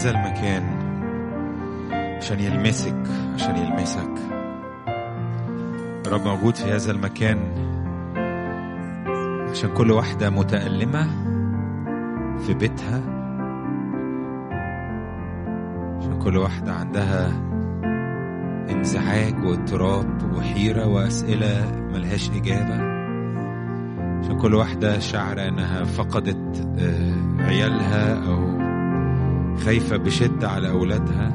هذا المكان عشان يلمسك عشان يلمسك الرب موجود في هذا المكان عشان كل واحدة متألمة في بيتها عشان كل واحدة عندها انزعاج واضطراب وحيرة وأسئلة ملهاش إجابة عشان كل واحدة شعرة إنها فقدت آه، عيالها أو خايفة بشدة على أولادها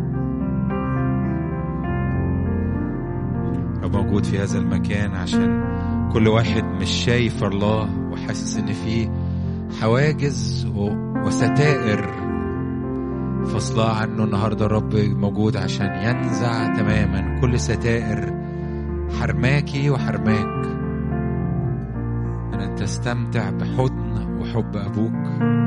رب موجود في هذا المكان عشان كل واحد مش شايف الله وحاسس إن في حواجز و- وستائر فصلها عنه النهاردة الرب موجود عشان ينزع تماما كل ستائر حرماكي وحرماك أن تستمتع بحضن وحب أبوك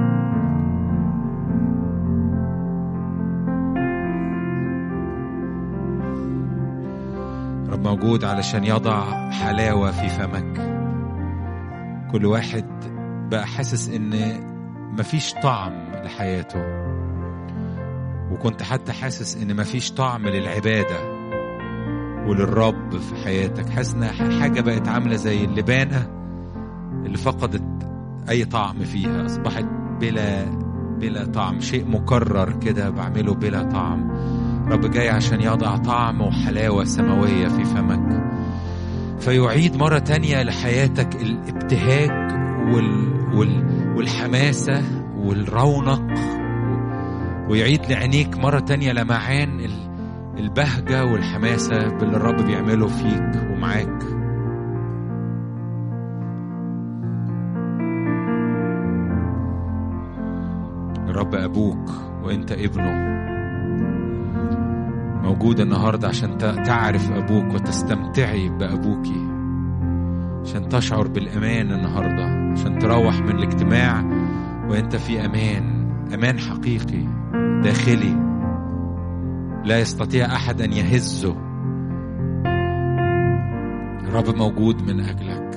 رب موجود علشان يضع حلاوة في فمك كل واحد بقى حاسس إن مفيش طعم لحياته وكنت حتى حاسس إن مفيش طعم للعبادة وللرب في حياتك حاسس إن حاجة بقت عاملة زي اللبانة اللي فقدت أي طعم فيها أصبحت بلا بلا طعم شيء مكرر كده بعمله بلا طعم رب جاي عشان يضع طعم وحلاوة سماوية في فمك فيعيد مرة تانية لحياتك الابتهاج وال... وال... والحماسة والرونق ويعيد لعينيك مرة تانية لمعان ال- البهجة والحماسة باللي الرب بيعمله فيك ومعاك الرب أبوك وأنت ابنه موجود النهاردة عشان ت- تعرف أبوك وتستمتعي بأبوكي عشان تشعر بالأمان النهاردة عشان تروح من الاجتماع وأنت في أمان أمان حقيقي داخلي لا يستطيع أحد أن يهزه الرب موجود من أجلك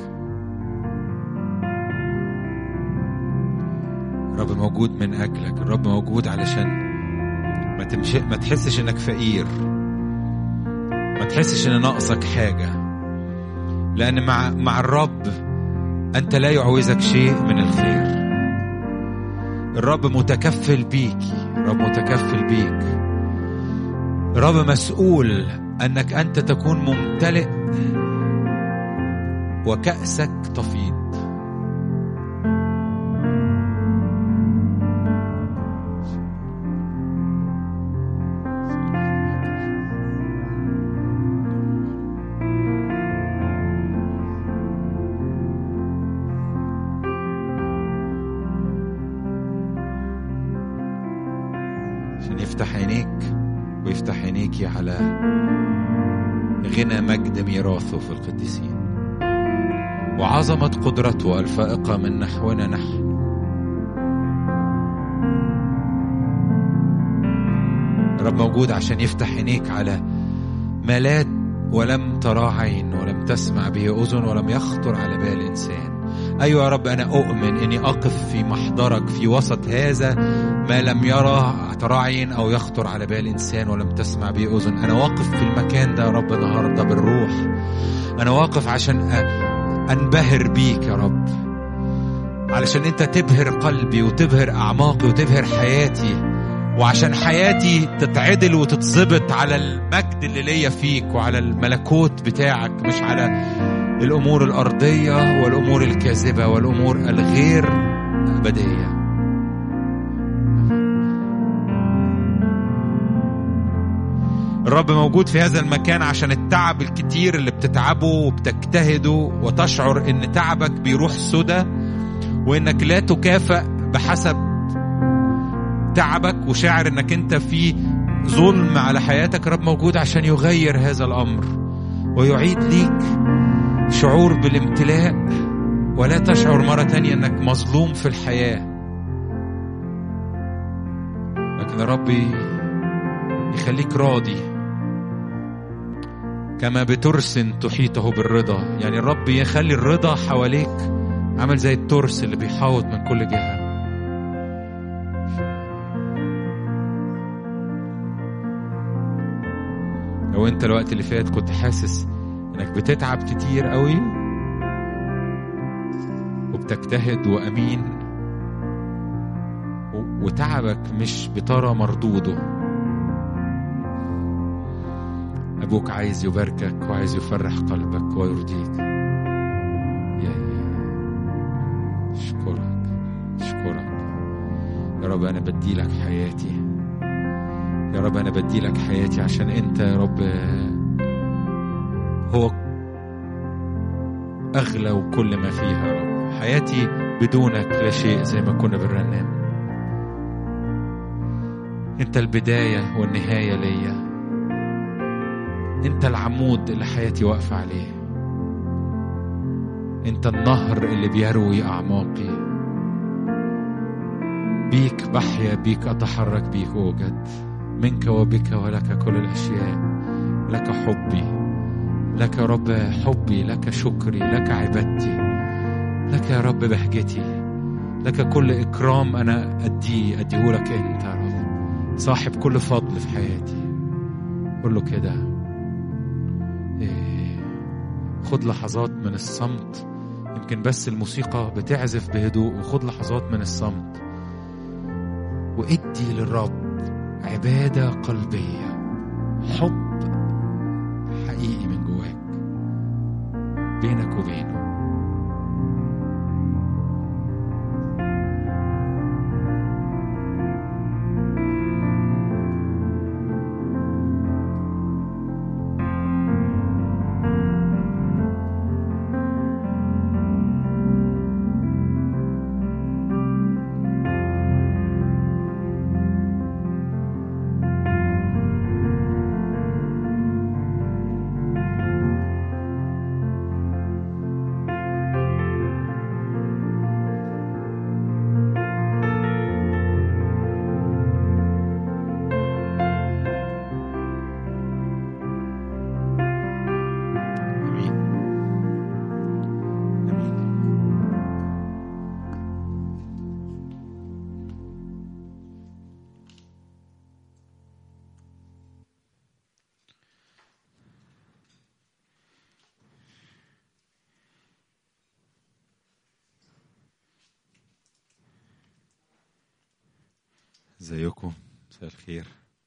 الرب موجود من أجلك الرب موجود علشان ما تمش... ما تحسش انك فقير ما تحسش ان ناقصك حاجة لأن مع مع الرب أنت لا يعوزك شيء من الخير الرب متكفل بيكي الرب متكفل بيك الرب مسؤول أنك أنت تكون ممتلئ وكأسك تفيض عشان يفتح عينيك ويفتح عينيكي على غنى مجد ميراثه في القديسين وعظمة قدرته الفائقة من نحونا نحن الرب موجود عشان يفتح عينيك على ما لا ولم ترى عين ولم تسمع به أذن ولم يخطر على بال إنسان أيوة يا رب أنا أؤمن إني أقف في محضرك في وسط هذا ما لم يرى ترى عين أو يخطر على بال إنسان ولم تسمع به أذن أنا واقف في المكان ده يا رب النهاردة بالروح أنا واقف عشان أ- أنبهر بيك يا رب علشان أنت تبهر قلبي وتبهر أعماقي وتبهر حياتي وعشان حياتي تتعدل وتتظبط على المجد اللي ليا فيك وعلى الملكوت بتاعك مش على الأمور الأرضية والأمور الكاذبة والأمور الغير أبدية الرب موجود في هذا المكان عشان التعب الكتير اللي بتتعبه وبتجتهده وتشعر ان تعبك بيروح سدى وانك لا تكافئ بحسب تعبك وشاعر انك انت في ظلم على حياتك الرب موجود عشان يغير هذا الامر ويعيد ليك شعور بالامتلاء ولا تشعر مرة تانية انك مظلوم في الحياة لكن الرب يخليك راضي كما بترس تحيطه بالرضا يعني الرب يخلي الرضا حواليك عامل زي الترس اللي بيحاوط من كل جهة لو انت الوقت اللي فات كنت حاسس انك بتتعب كتير قوي وبتجتهد وامين و- وتعبك مش بترى مردوده ابوك عايز يباركك وعايز يفرح قلبك ويرضيك يا يا اشكرك اشكرك يا رب انا بديلك حياتي يا رب انا بديلك حياتي عشان انت يا رب هو اغلى وكل ما فيها يا رب حياتي بدونك لا شيء زي ما كنا بنرنم انت البدايه والنهايه ليا انت العمود اللي حياتي واقفه عليه انت النهر اللي بيروي اعماقي بيك بحيا بيك اتحرك بيك اوجد منك وبك ولك كل الاشياء لك حبي لك يا رب حبي لك شكري لك عبادتي لك يا رب بهجتي لك كل اكرام انا اديه اديه لك انت يا رب صاحب كل فضل في حياتي قول له كده إيه، خد لحظات من الصمت يمكن بس الموسيقى بتعزف بهدوء وخد لحظات من الصمت وادي للرب عبادة قلبية حب حقيقي من جواك بينك وبينه امين امين ازيكم مساء الخير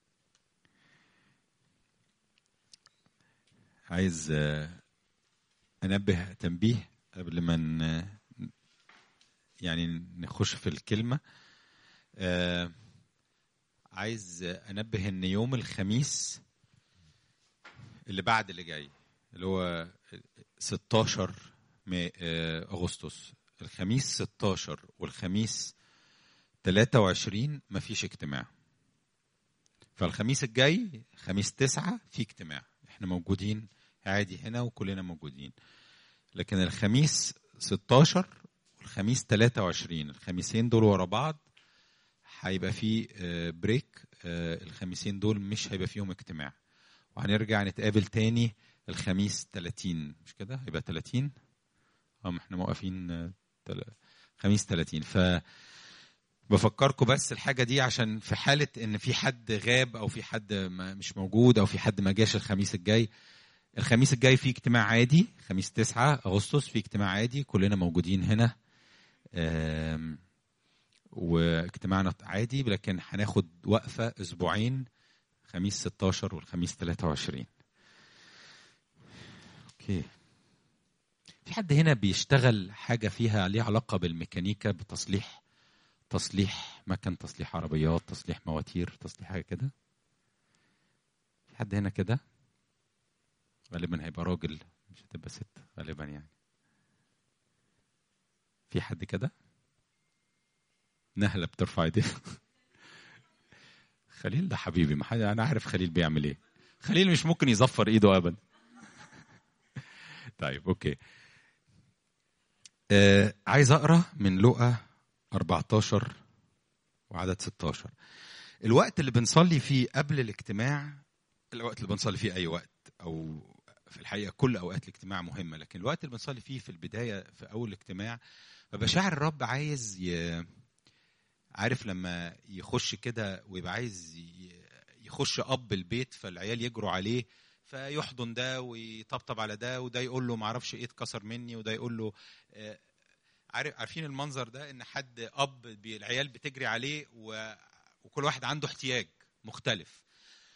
عايز آه، انبه تنبيه قبل ما ن- يعني نخش في الكلمه آه، عايز انبه ان يوم الخميس اللي بعد اللي جاي اللي هو 16 ما- آه، اغسطس الخميس 16 والخميس 23 مفيش اجتماع فالخميس الجاي خميس تسعة في اجتماع احنا موجودين عادي هنا وكلنا موجودين لكن الخميس 16 والخميس 23 الخميسين دول ورا بعض هيبقى في آه، بريك آه، الخميسين دول مش هيبقى فيهم اجتماع وهنرجع نتقابل تاني الخميس 30 مش كده هيبقى 30 اه ما احنا موقفين آه، تل- خميس 30 ف بفكركم بس الحاجة دي عشان في حالة إن في حد غاب أو في حد ما- مش موجود أو في حد ما جاش الخميس الجاي الخميس الجاي في اجتماع عادي خميس 9 أغسطس في اجتماع عادي كلنا موجودين هنا آم، واجتماعنا عادي لكن هناخد وقفة أسبوعين خميس 16 والخميس 23 أوكي في حد هنا بيشتغل حاجة فيها ليها علاقة بالميكانيكا بتصليح تصليح مكن تصليح عربيات تصليح مواتير تصليح حاجه كده في حد هنا كده غالبا هيبقى راجل مش هتبقى ست غالبا يعني في حد كده نهله بترفع ايديها خليل ده حبيبي ما حد انا عارف خليل بيعمل ايه خليل مش ممكن يزفر ايده ابدا طيب اوكي آه عايز اقرا من لقا 14 وعدد 16 الوقت اللي بنصلي فيه قبل الاجتماع الوقت اللي بنصلي فيه اي وقت او في الحقيقه كل اوقات الاجتماع مهمه لكن الوقت اللي بنصلي فيه في البدايه في اول الاجتماع ببقى شاعر الرب عايز ي... عارف لما يخش كده ويبقى عايز ي... يخش اب البيت فالعيال يجروا عليه فيحضن ده ويطبطب على ده وده يقول له معرفش ايه اتكسر مني وده يقول له آه، عارف عارفين المنظر ده ان حد اب بي- العيال بتجري عليه و... وكل واحد عنده احتياج مختلف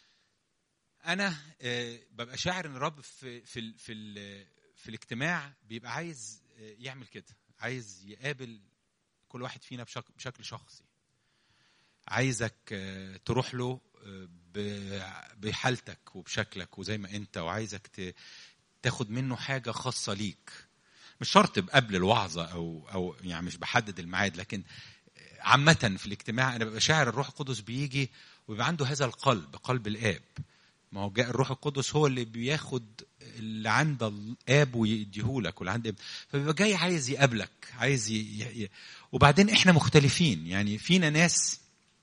انا آه، ببقى شاعر ان الرب في في ال- في ال- في الاجتماع بيبقى عايز آه، يعمل كده عايز يقابل كل واحد فينا بشك- بشكل شخصي عايزك آه، تروح له آه، ب- بحالتك وبشكلك وزي ما انت وعايزك ت- تاخد منه حاجه خاصه ليك مش شرط قبل الوعظه او او يعني مش بحدد الميعاد لكن عامه في الاجتماع انا ببقى شاعر الروح القدس بيجي ويبقى عنده هذا القلب قلب الاب ما هو جاء الروح القدس هو اللي بياخد اللي عند الاب ويديهولك واللي عند ابن فبيبقى جاي عايز يقابلك عايز ي... ي... ي- وبعدين احنا مختلفين يعني فينا ناس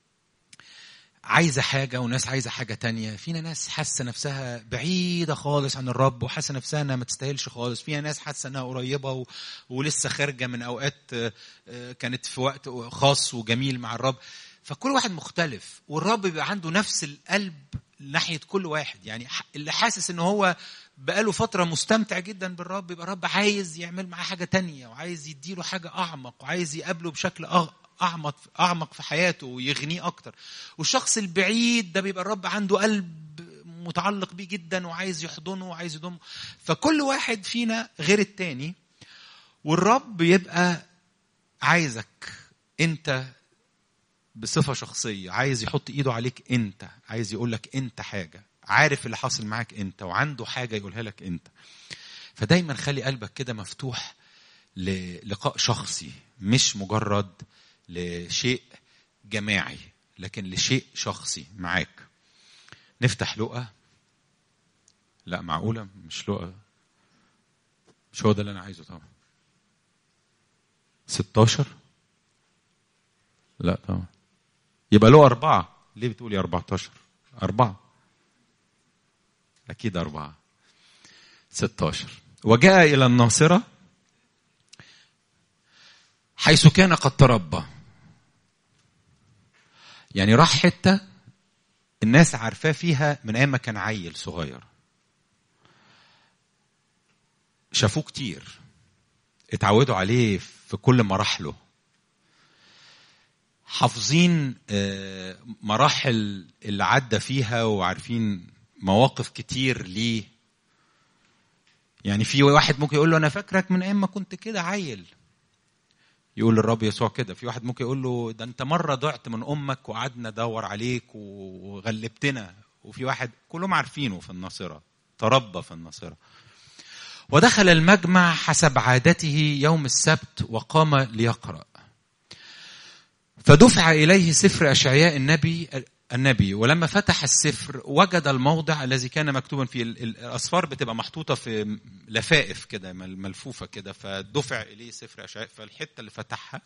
عايزه حاجه وناس عايزه حاجه تانية فينا ناس حاسه نفسها بعيده خالص عن الرب وحاسه نفسها انها ما تستاهلش خالص فيها ناس حاسه انها قريبه و... ولسه خارجه من اوقات آه، آه، كانت في وقت خاص وجميل مع الرب فكل واحد مختلف والرب بيبقى عنده نفس القلب ناحيه كل واحد يعني ح- اللي حاسس ان هو بقاله فترة مستمتع جدا بالرب يبقى الرب عايز يعمل معاه حاجة تانية وعايز يديله حاجة أعمق وعايز يقابله بشكل أغ- أعمق أعمق في حياته ويغنيه أكتر والشخص البعيد ده بيبقى الرب عنده قلب متعلق بيه جدا وعايز يحضنه وعايز يضمه فكل واحد فينا غير التاني والرب يبقى عايزك انت بصفه شخصيه عايز يحط ايده عليك انت عايز يقول لك انت حاجه عارف اللي حاصل معاك انت وعنده حاجه يقولها لك انت فدايما خلي قلبك كده مفتوح للقاء شخصي مش مجرد لشيء جماعي لكن لشيء شخصي معاك نفتح لقى لا معقوله مش لقى مش هو ده اللي انا عايزه طبعا 16 لا طبعا يبقى له أربعة ليه بتقولي 14 أربعة أكيد أربعة 16 وجاء إلى الناصرة حيث كان قد تربى يعني راح حتة الناس عارفاه فيها من أيام ما كان عيل صغير شافوه كتير اتعودوا عليه في كل مراحله حافظين آه، مراحل اللي عدى فيها وعارفين مواقف كتير ليه يعني في واحد ممكن يقول له انا فاكرك من ايام ما كنت كده عيل يقول الرب يسوع كده في واحد ممكن يقول له ده انت مره ضعت من امك وقعدنا ندور عليك وغلبتنا وفي واحد كلهم عارفينه في الناصره تربى في الناصره ودخل المجمع حسب عادته يوم السبت وقام ليقرأ فدفع إليه سفر أشعياء النبي النبي ولما فتح السفر وجد الموضع الذي كان مكتوبا فيه ال- ال- الأصفار بتبقى محطوطة في لفائف كده مل- ملفوفة كده فدفع إليه سفر أشعياء فالحتة اللي فتحها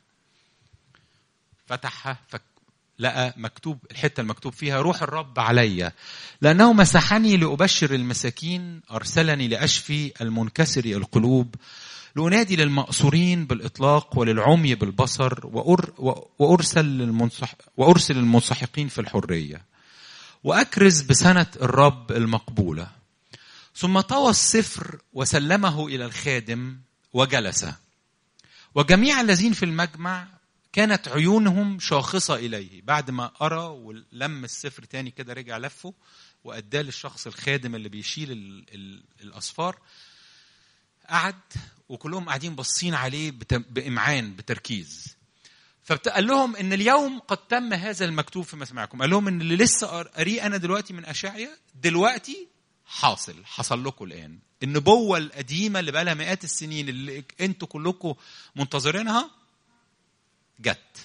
فتحها فك لقى مكتوب الحتة المكتوب فيها روح الرب علي لأنه مسحني لأبشر المساكين أرسلني لأشفي المنكسر القلوب لأنادي للمأسورين بالإطلاق وللعمي بالبصر وأر وأرسل للمنصح وأرسل المنسحقين في الحرية وأكرز بسنة الرب المقبولة ثم طوى السفر وسلمه إلى الخادم وجلس وجميع الذين في المجمع كانت عيونهم شاخصة إليه بعد ما قرأ ولم السفر تاني كده رجع لفه وأداه للشخص الخادم اللي بيشيل ال ال الأصفار قعد وكلهم قاعدين باصين عليه بت- بإمعان بتركيز فقال لهم ان اليوم قد تم هذا المكتوب في مسمعكم قال لهم ان اللي لسه قاريه انا دلوقتي من اشعيا دلوقتي حاصل حصل لكم الان النبوه القديمه اللي بقى لها مئات السنين اللي انتوا كلكم منتظرينها جت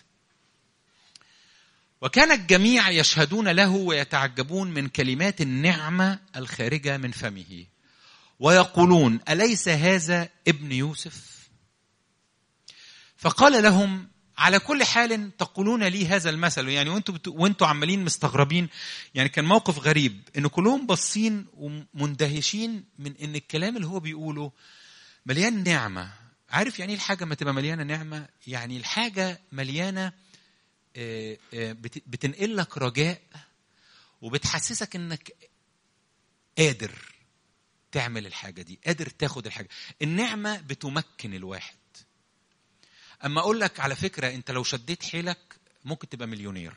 وكان الجميع يشهدون له ويتعجبون من كلمات النعمه الخارجه من فمه ويقولون اليس هذا ابن يوسف فقال لهم على كل حال تقولون لي هذا المثل يعني وانتوا بت... وانتوا عمالين مستغربين يعني كان موقف غريب ان كلهم باصين ومندهشين من ان الكلام اللي هو بيقوله مليان نعمه عارف يعني ايه الحاجه ما تبقى مليانه نعمه يعني الحاجه مليانه آه، آه، بت- بتنقل لك رجاء وبتحسسك انك قادر تعمل الحاجه دي قادر تاخد الحاجه النعمه بتمكن الواحد اما اقول لك على فكره انت لو شديت حيلك ممكن تبقى مليونير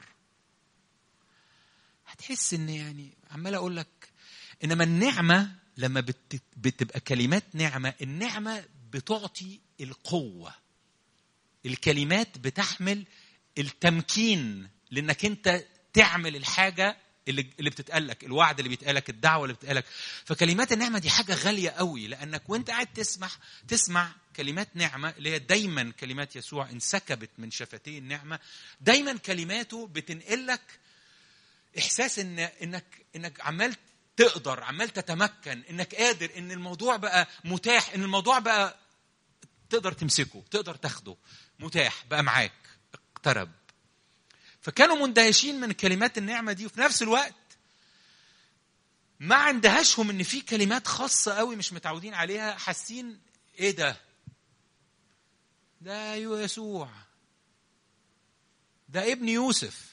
هتحس ان يعني عمال اقول لك انما النعمه لما بت... بتبقى كلمات نعمه النعمه بتعطي القوه الكلمات بتحمل التمكين لانك انت تعمل الحاجه اللي اللي بتتقالك الوعد اللي بيتقالك الدعوه اللي بتتقالك فكلمات النعمه دي حاجه غاليه قوي لانك وانت قاعد تسمح تسمع كلمات نعمه اللي هي دايما كلمات يسوع انسكبت من شفتي النعمه دايما كلماته بتنقلك احساس ان انك انك عمال تقدر عمال تتمكن انك قادر ان الموضوع بقى متاح ان الموضوع بقى تقدر تمسكه تقدر تاخده متاح بقى معاك اقترب فكانوا مندهشين من كلمات النعمه دي وفي نفس الوقت ما اندهشهم ان في كلمات خاصه قوي مش متعودين عليها حاسين ايه ده ده يسوع ده ابن يوسف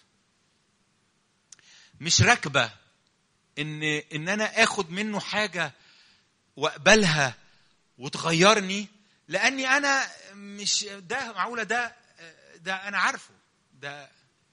مش راكبه ان ان انا اخد منه حاجه واقبلها وتغيرني لاني انا مش ده معقوله ده ده انا عارفه ده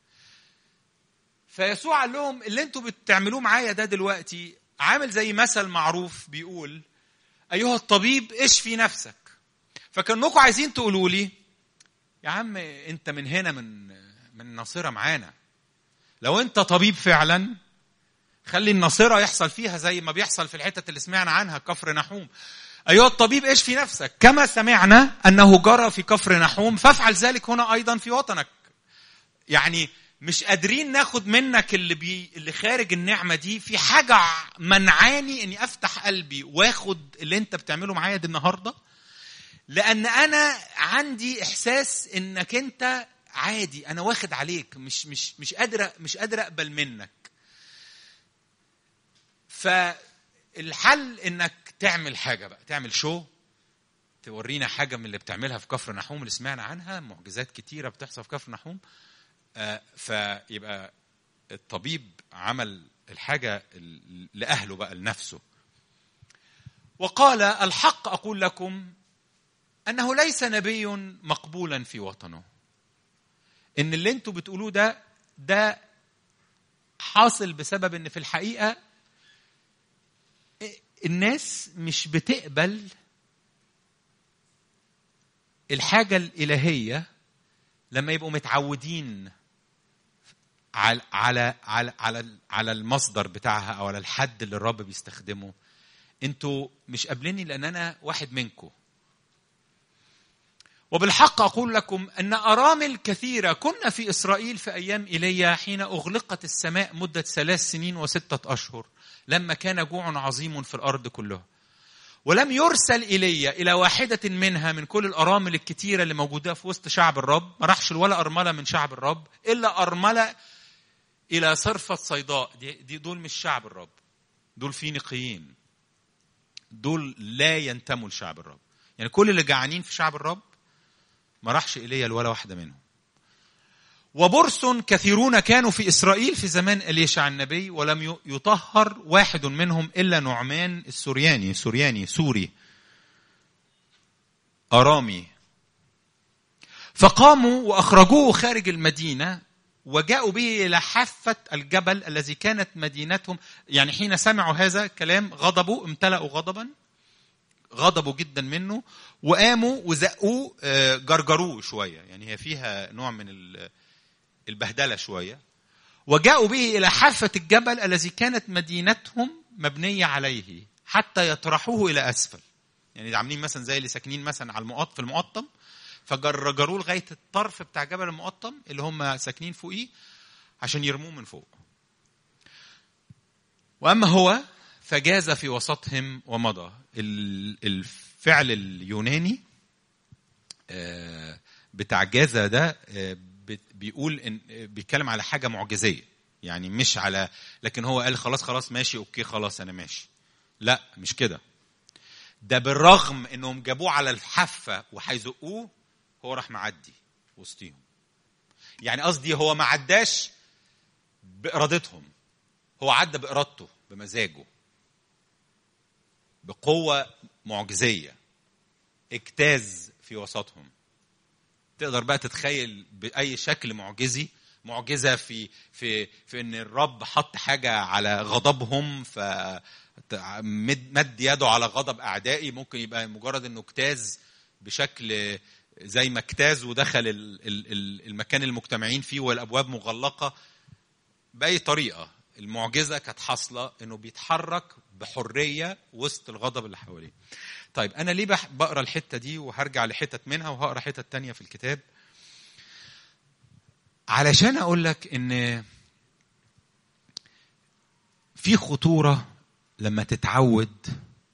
فيسوع قال لهم اللي انتوا بتعملوه معايا ده دلوقتي عامل زي مثل معروف بيقول ايها الطبيب اشفي نفسك فكانكم عايزين تقولوا لي يا عم انت من هنا من من الناصره معانا لو انت طبيب فعلا خلي الناصره يحصل فيها زي ما بيحصل في الحتت اللي سمعنا عنها كفر نحوم ايها الطبيب اشفي نفسك كما سمعنا انه جرى في كفر نحوم فافعل ذلك هنا ايضا في وطنك يعني مش قادرين ناخد منك اللي بي اللي خارج النعمه دي في حاجه منعاني اني افتح قلبي واخد اللي انت بتعمله معايا دي النهارده لان انا عندي احساس انك انت عادي انا واخد عليك مش مش مش قادر مش قادر اقبل منك فالحل انك تعمل حاجه بقى تعمل شو تورينا حاجه من اللي بتعملها في كفر نحوم اللي سمعنا عنها معجزات كتيره بتحصل في كفر نحوم آه فيبقى الطبيب عمل الحاجه لاهله بقى لنفسه وقال الحق اقول لكم انه ليس نبي مقبولا في وطنه ان اللي انتوا بتقولوه ده ده حاصل بسبب ان في الحقيقه الناس مش بتقبل الحاجه الالهيه لما يبقوا متعودين على على على على على المصدر بتاعها او على الحد اللي الرب بيستخدمه انتوا مش قابليني لان انا واحد منكم وبالحق أقول لكم أن أرامل كثيرة كنا في إسرائيل في أيام إيليا حين أغلقت السماء مدة ثلاث سنين وستة أشهر لما كان جوع عظيم في الأرض كلها ولم يرسل إيليا إلى واحدة منها من كل الأرامل الكتيرة اللي موجودة في وسط شعب الرب ما راحش ولا أرملة من شعب الرب إلا أرملة إلى صرفة صيداء دي, دي دول مش شعب الرب دول فينيقيين دول لا ينتموا لشعب الرب يعني كل اللي جعانين في شعب الرب ما راحش ايليا ولا واحده منهم وبرص كثيرون كانوا في اسرائيل في زمان اليشع النبي ولم يطهر واحد منهم الا نعمان السورياني سورياني سوري ارامي فقاموا واخرجوه خارج المدينه وجاءوا به الى حافه الجبل الذي كانت مدينتهم يعني حين سمعوا هذا الكلام غضبوا امتلأوا غضبا غضبوا جدا منه وقاموا وزقوه جرجروه شويه يعني هي فيها نوع من البهدله شويه وجاءوا به الى حافه الجبل الذي كانت مدينتهم مبنيه عليه حتى يطرحوه الى اسفل يعني عاملين مثلا زي اللي ساكنين مثلا على المقط في المقطم فجرجروه لغايه الطرف بتاع جبل المقطم اللي هم ساكنين فوقيه عشان يرموه من فوق واما هو فجاز في وسطهم ومضى الفعل اليوناني بتاع جازة ده بيقول إن بيتكلم على حاجة معجزية يعني مش على لكن هو قال خلاص خلاص ماشي اوكي خلاص انا ماشي لا مش كده ده بالرغم انهم جابوه على الحافة وهيزقوه هو راح معدي وسطيهم يعني قصدي هو ما عداش بارادتهم هو عدى بارادته بمزاجه بقوه معجزيه اجتاز في وسطهم تقدر بقى تتخيل باي شكل معجزي معجزه في في في ان الرب حط حاجه على غضبهم ف مد يده على غضب اعدائي ممكن يبقى مجرد انه اجتاز بشكل زي ما اجتاز ودخل المكان المجتمعين فيه والابواب مغلقه باي طريقه المعجزه كانت حاصله انه بيتحرك بحريه وسط الغضب اللي حواليه. طيب انا ليه بقرا الحته دي وهرجع لحتت منها وهقرا حتت تانية في الكتاب؟ علشان اقول لك ان في خطوره لما تتعود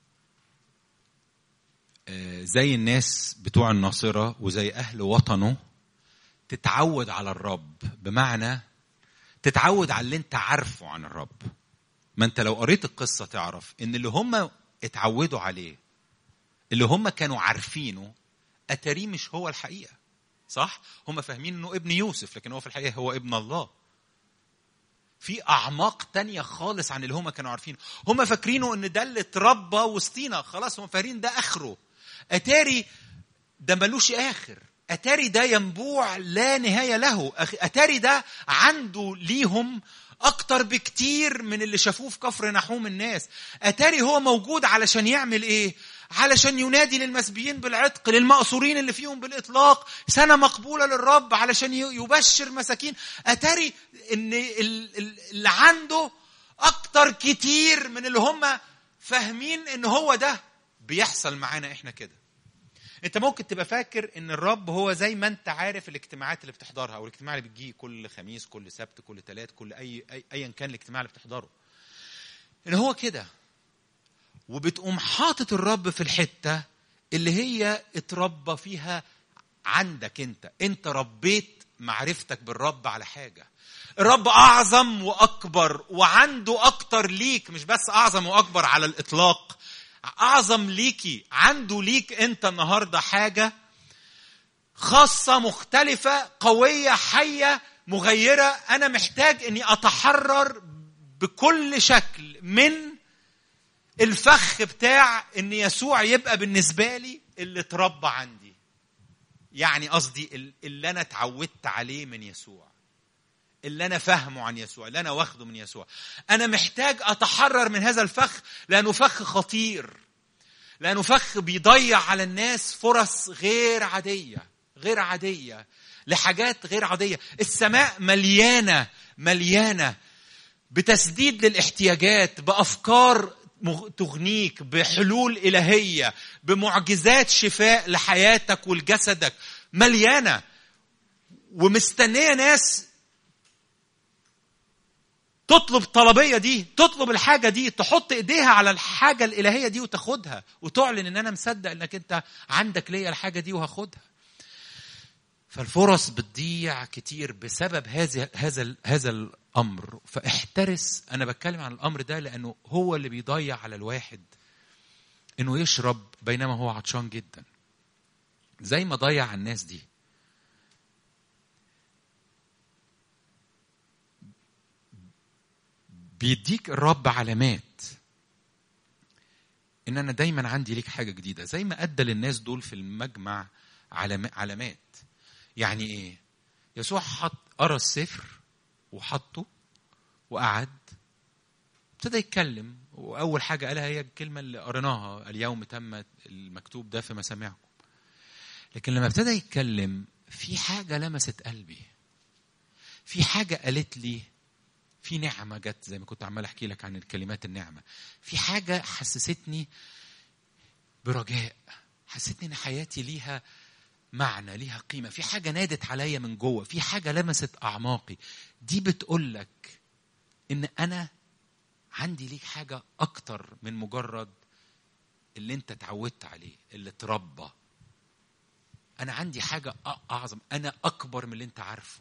آه، زي الناس بتوع الناصره وزي اهل وطنه تتعود على الرب بمعنى تتعود على اللي انت عارفه عن الرب ما انت لو قريت القصه تعرف ان اللي هم اتعودوا عليه اللي هم كانوا عارفينه اتاريه مش هو الحقيقه صح هم فاهمين انه ابن يوسف لكن هو في الحقيقه هو ابن الله في اعماق تانية خالص عن اللي هم كانوا عارفينه هم فاكرينه ان ده اللي اتربى وسطينا خلاص هم فاكرين ده اخره اتاري ده ملوش اخر اتاري ده ينبوع لا نهايه له اتاري ده عنده ليهم اكتر بكتير من اللي شافوه في كفر نحوم الناس اتاري هو موجود علشان يعمل ايه علشان ينادي للمسبيين بالعتق للمأسورين اللي فيهم بالإطلاق سنة مقبولة للرب علشان يبشر مساكين أتاري إن اللي عنده أكتر كتير من اللي هم فاهمين إن هو ده بيحصل معانا إحنا كده انت ممكن تبقى فاكر ان الرب هو زي ما انت عارف الاجتماعات اللي بتحضرها او الاجتماع اللي بتجي كل خميس كل سبت كل ثلاث كل اي ايا كان الاجتماع اللي بتحضره ان هو كده وبتقوم حاطط الرب في الحته اللي هي اتربى فيها عندك انت انت ربيت معرفتك بالرب على حاجه الرب اعظم واكبر وعنده اكتر ليك مش بس اعظم واكبر على الاطلاق اعظم ليكي عنده ليك انت النهارده حاجه خاصه مختلفه قويه حيه مغيره انا محتاج اني اتحرر بكل شكل من الفخ بتاع ان يسوع يبقى بالنسبه لي اللي اتربى عندي يعني قصدي اللي انا اتعودت عليه من يسوع اللي انا فاهمه عن يسوع اللي انا واخده من يسوع انا محتاج اتحرر من هذا الفخ لانه فخ خطير لانه فخ بيضيع على الناس فرص غير عاديه غير عاديه لحاجات غير عاديه السماء مليانه مليانه بتسديد للاحتياجات بافكار تغنيك بحلول الهيه بمعجزات شفاء لحياتك ولجسدك مليانه ومستنيه ناس تطلب الطلبية دي تطلب الحاجة دي تحط ايديها على الحاجة الإلهية دي وتاخدها وتعلن ان انا مصدق انك انت عندك ليا الحاجة دي وهاخدها فالفرص بتضيع كتير بسبب هذا هذا هذا الامر فاحترس انا بتكلم عن الامر ده لانه هو اللي بيضيع على الواحد انه يشرب بينما هو عطشان جدا زي ما ضيع الناس دي بيديك الرب علامات ان انا دايما عندي ليك حاجه جديده زي ما ادى للناس دول في المجمع علامات يعني ايه يسوع حط قرا السفر وحطه وقعد ابتدى يتكلم واول حاجه قالها هي الكلمه اللي قريناها اليوم تم المكتوب ده في مسامعكم لكن لما ابتدى يتكلم في حاجه لمست قلبي في حاجه قالت لي في نعمه جت زي ما كنت عمال احكي لك عن الكلمات النعمه في حاجه حسستني برجاء حسيتني ان حياتي ليها معنى ليها قيمه في حاجه نادت عليا من جوه في حاجه لمست اعماقي دي بتقول لك ان انا عندي ليك حاجه اكتر من مجرد اللي انت اتعودت عليه اللي اتربى انا عندي حاجه اعظم انا اكبر من اللي انت عارفه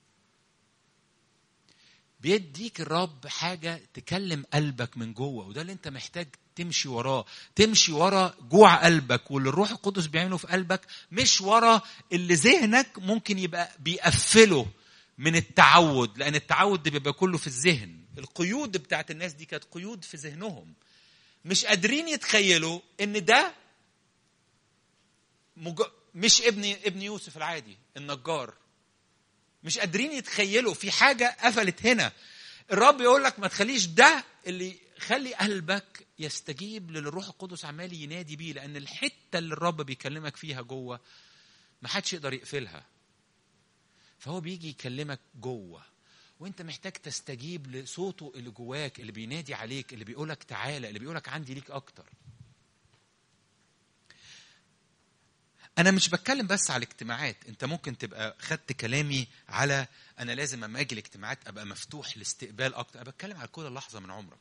بيديك الرب حاجه تكلم قلبك من جوه وده اللي انت محتاج تمشي وراه تمشي ورا جوع قلبك واللي الروح القدس بيعمله في قلبك مش ورا اللي ذهنك ممكن يبقى بيقفله من التعود لان التعود ده بيبقى كله في الذهن القيود بتاعت الناس دي كانت قيود في ذهنهم مش قادرين يتخيلوا ان ده مج... مش ابن ابن يوسف العادي النجار مش قادرين يتخيلوا في حاجه قفلت هنا الرب يقول لك ما تخليش ده اللي خلي قلبك يستجيب للي الروح القدس عمال ينادي بيه لان الحته اللي الرب بيكلمك فيها جوه ما حدش يقدر يقفلها فهو بيجي يكلمك جوه وانت محتاج تستجيب لصوته اللي جواك اللي بينادي عليك اللي بيقولك تعالى اللي بيقولك عندي ليك اكتر انا مش بتكلم بس على الاجتماعات انت ممكن تبقى خدت كلامي على انا لازم اما اجي الاجتماعات ابقى مفتوح لاستقبال اكتر انا بتكلم على كل لحظه من عمرك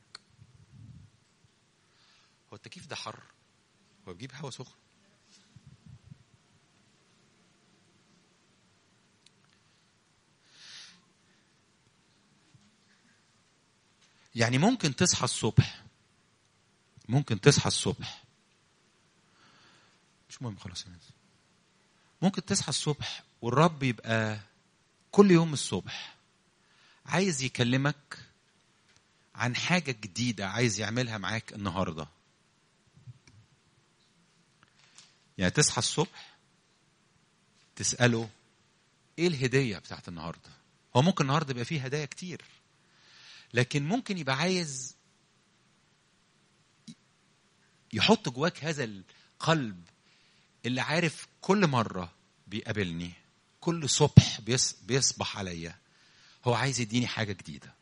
هو التكييف ده حر هو بيجيب هوا سخن يعني ممكن تصحى الصبح ممكن تصحى الصبح مش مهم خلاص يا ناس ممكن تصحى الصبح والرب يبقى كل يوم الصبح عايز يكلمك عن حاجة جديدة عايز يعملها معاك النهاردة يعني تصحى الصبح تسأله ايه الهدية بتاعت النهاردة هو ممكن النهاردة يبقى فيه هدايا كتير لكن ممكن يبقى عايز يحط جواك هذا القلب اللي عارف كل مرة بيقابلني كل صبح بيصبح عليا هو عايز يديني حاجة جديدة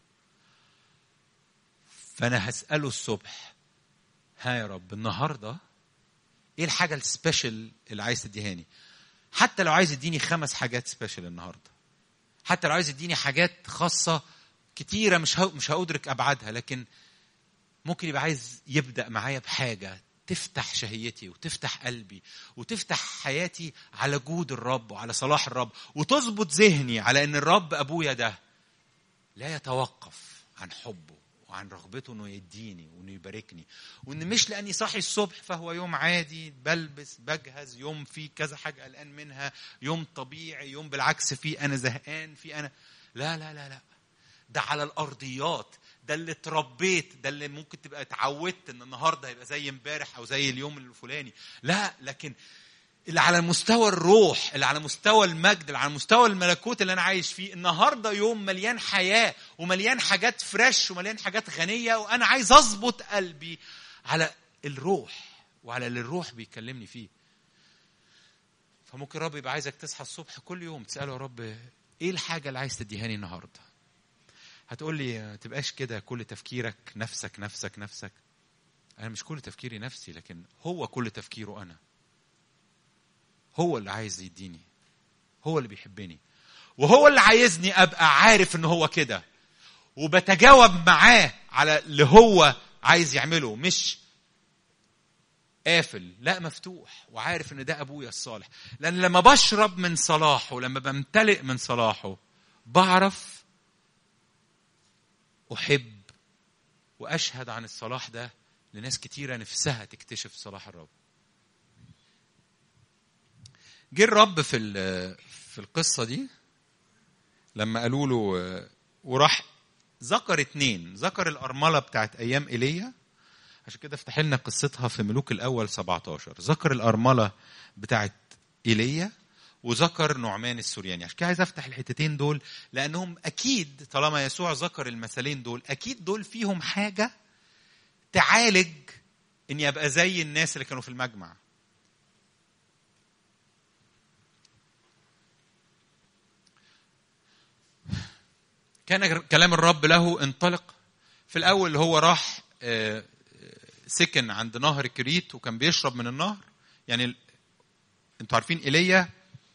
فأنا هسأله الصبح ها يا رب النهاردة ايه الحاجة السبيشال اللي عايز تديهاني حتى لو عايز يديني خمس حاجات سبيشال النهاردة حتى لو عايز يديني حاجات خاصة كتيرة مش مش هأدرك أبعادها لكن ممكن يبقى عايز يبدأ معايا بحاجة تفتح شهيتي وتفتح قلبي وتفتح حياتي على جود الرب وعلى صلاح الرب وتظبط ذهني على ان الرب ابويا ده لا يتوقف عن حبه وعن رغبته انه يديني وانه يباركني وان مش لاني صاحي الصبح فهو يوم عادي بلبس بجهز يوم فيه كذا حاجه قلقان منها يوم طبيعي يوم بالعكس فيه انا زهقان فيه انا لا لا لا لا ده على الارضيات ده اللي اتربيت ده اللي ممكن تبقى اتعودت ان النهارده هيبقى زي امبارح او زي اليوم الفلاني لا لكن اللي على مستوى الروح اللي على مستوى المجد اللي على مستوى الملكوت اللي انا عايش فيه النهارده يوم مليان حياه ومليان حاجات فريش ومليان حاجات غنيه وانا عايز اظبط قلبي على الروح وعلى اللي الروح بيكلمني فيه فممكن رب يبقى عايزك تصحى الصبح كل يوم تساله يا رب ايه الحاجه اللي عايز تديهاني النهارده هتقول لي ما تبقاش كده كل تفكيرك نفسك نفسك نفسك انا مش كل تفكيري نفسي لكن هو كل تفكيره انا هو اللي عايز يديني هو اللي بيحبني وهو اللي عايزني ابقى عارف ان هو كده وبتجاوب معاه على اللي هو عايز يعمله مش قافل لا مفتوح وعارف ان ده ابويا الصالح لان لما بشرب من صلاحه لما بمتلئ من صلاحه بعرف احب واشهد عن الصلاح ده لناس كتيره نفسها تكتشف صلاح الرب جه الرب في في القصه دي لما قالوا له وراح ذكر اتنين ذكر الارمله بتاعت ايام ايليا عشان كده افتح لنا قصتها في ملوك الاول 17 ذكر الارمله بتاعت ايليا وذكر نعمان السورياني عشان كده عايز افتح الحتتين دول لانهم اكيد طالما يسوع ذكر المثلين دول اكيد دول فيهم حاجه تعالج اني ابقى زي الناس اللي كانوا في المجمع كان كلام الرب له انطلق في الاول اللي هو راح سكن عند نهر كريت وكان بيشرب من النهر يعني انتوا عارفين ايليا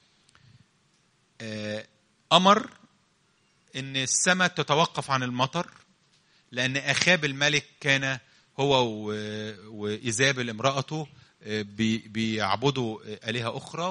امر ان السماء تتوقف عن المطر لان اخاب الملك كان هو وايزابل امراته بيعبدوا الهه اخرى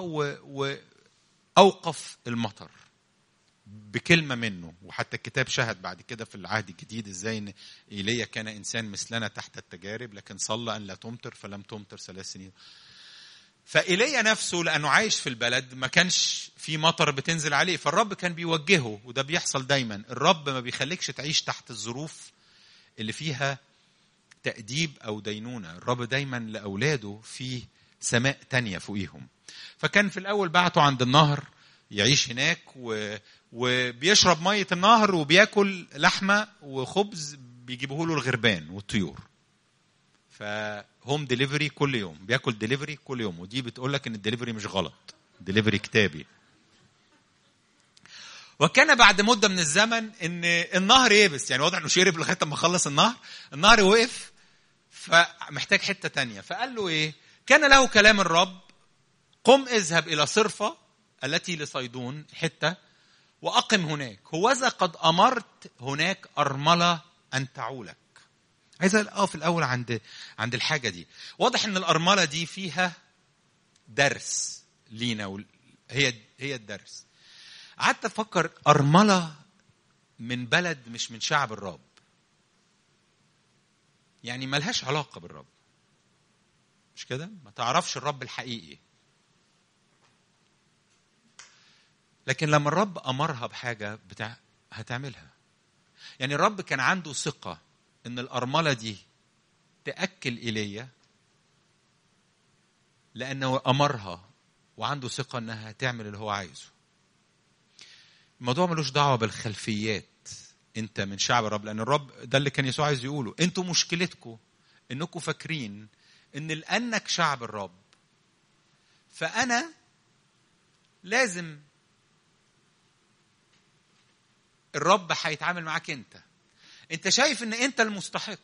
واوقف المطر بكلمه منه وحتى الكتاب شهد بعد كده في العهد الجديد ازاي ان ايليا كان انسان مثلنا تحت التجارب لكن صلى ان لا تمطر فلم تمطر ثلاث سنين فايليا نفسه لانه عايش في البلد ما كانش في مطر بتنزل عليه فالرب كان بيوجهه وده بيحصل دايما الرب ما بيخليكش تعيش تحت الظروف اللي فيها تأديب أو دينونة الرب دايما لأولاده في سماء تانية فوقيهم فكان في الأول بعته عند النهر يعيش هناك و... وبيشرب مية النهر وبياكل لحمة وخبز بيجيبوه له الغربان والطيور فهوم ديليفري كل يوم بياكل ديليفري كل يوم ودي بتقول لك ان الديليفري مش غلط ديليفري كتابي وكان بعد مده من الزمن ان النهر يبس يعني واضح انه شرب لغايه ما خلص النهر النهر وقف فمحتاج حته تانية فقال له ايه كان له كلام الرب قم اذهب الى صرفه التي لصيدون حته واقم هناك هوذا قد امرت هناك ارمله ان تعولك عايز اقف الاول عند عند الحاجه دي واضح ان الارمله دي فيها درس لينا هي هي الدرس قعدت افكر ارمله من بلد مش من شعب الرب يعني ملهاش علاقه بالرب مش كده ما تعرفش الرب الحقيقي لكن لما الرب امرها بحاجه بتاع هتعملها يعني الرب كان عنده ثقه ان الارمله دي تاكل ايليا لانه امرها وعنده ثقه انها هتعمل اللي هو عايزه الموضوع ملوش دعوه بالخلفيات انت من شعب الرب لان الرب ده اللي كان يسوع عايز يقوله انتوا مشكلتكم انكم فاكرين ان لانك شعب الرب فانا لازم الرب هيتعامل معاك انت انت شايف ان انت المستحق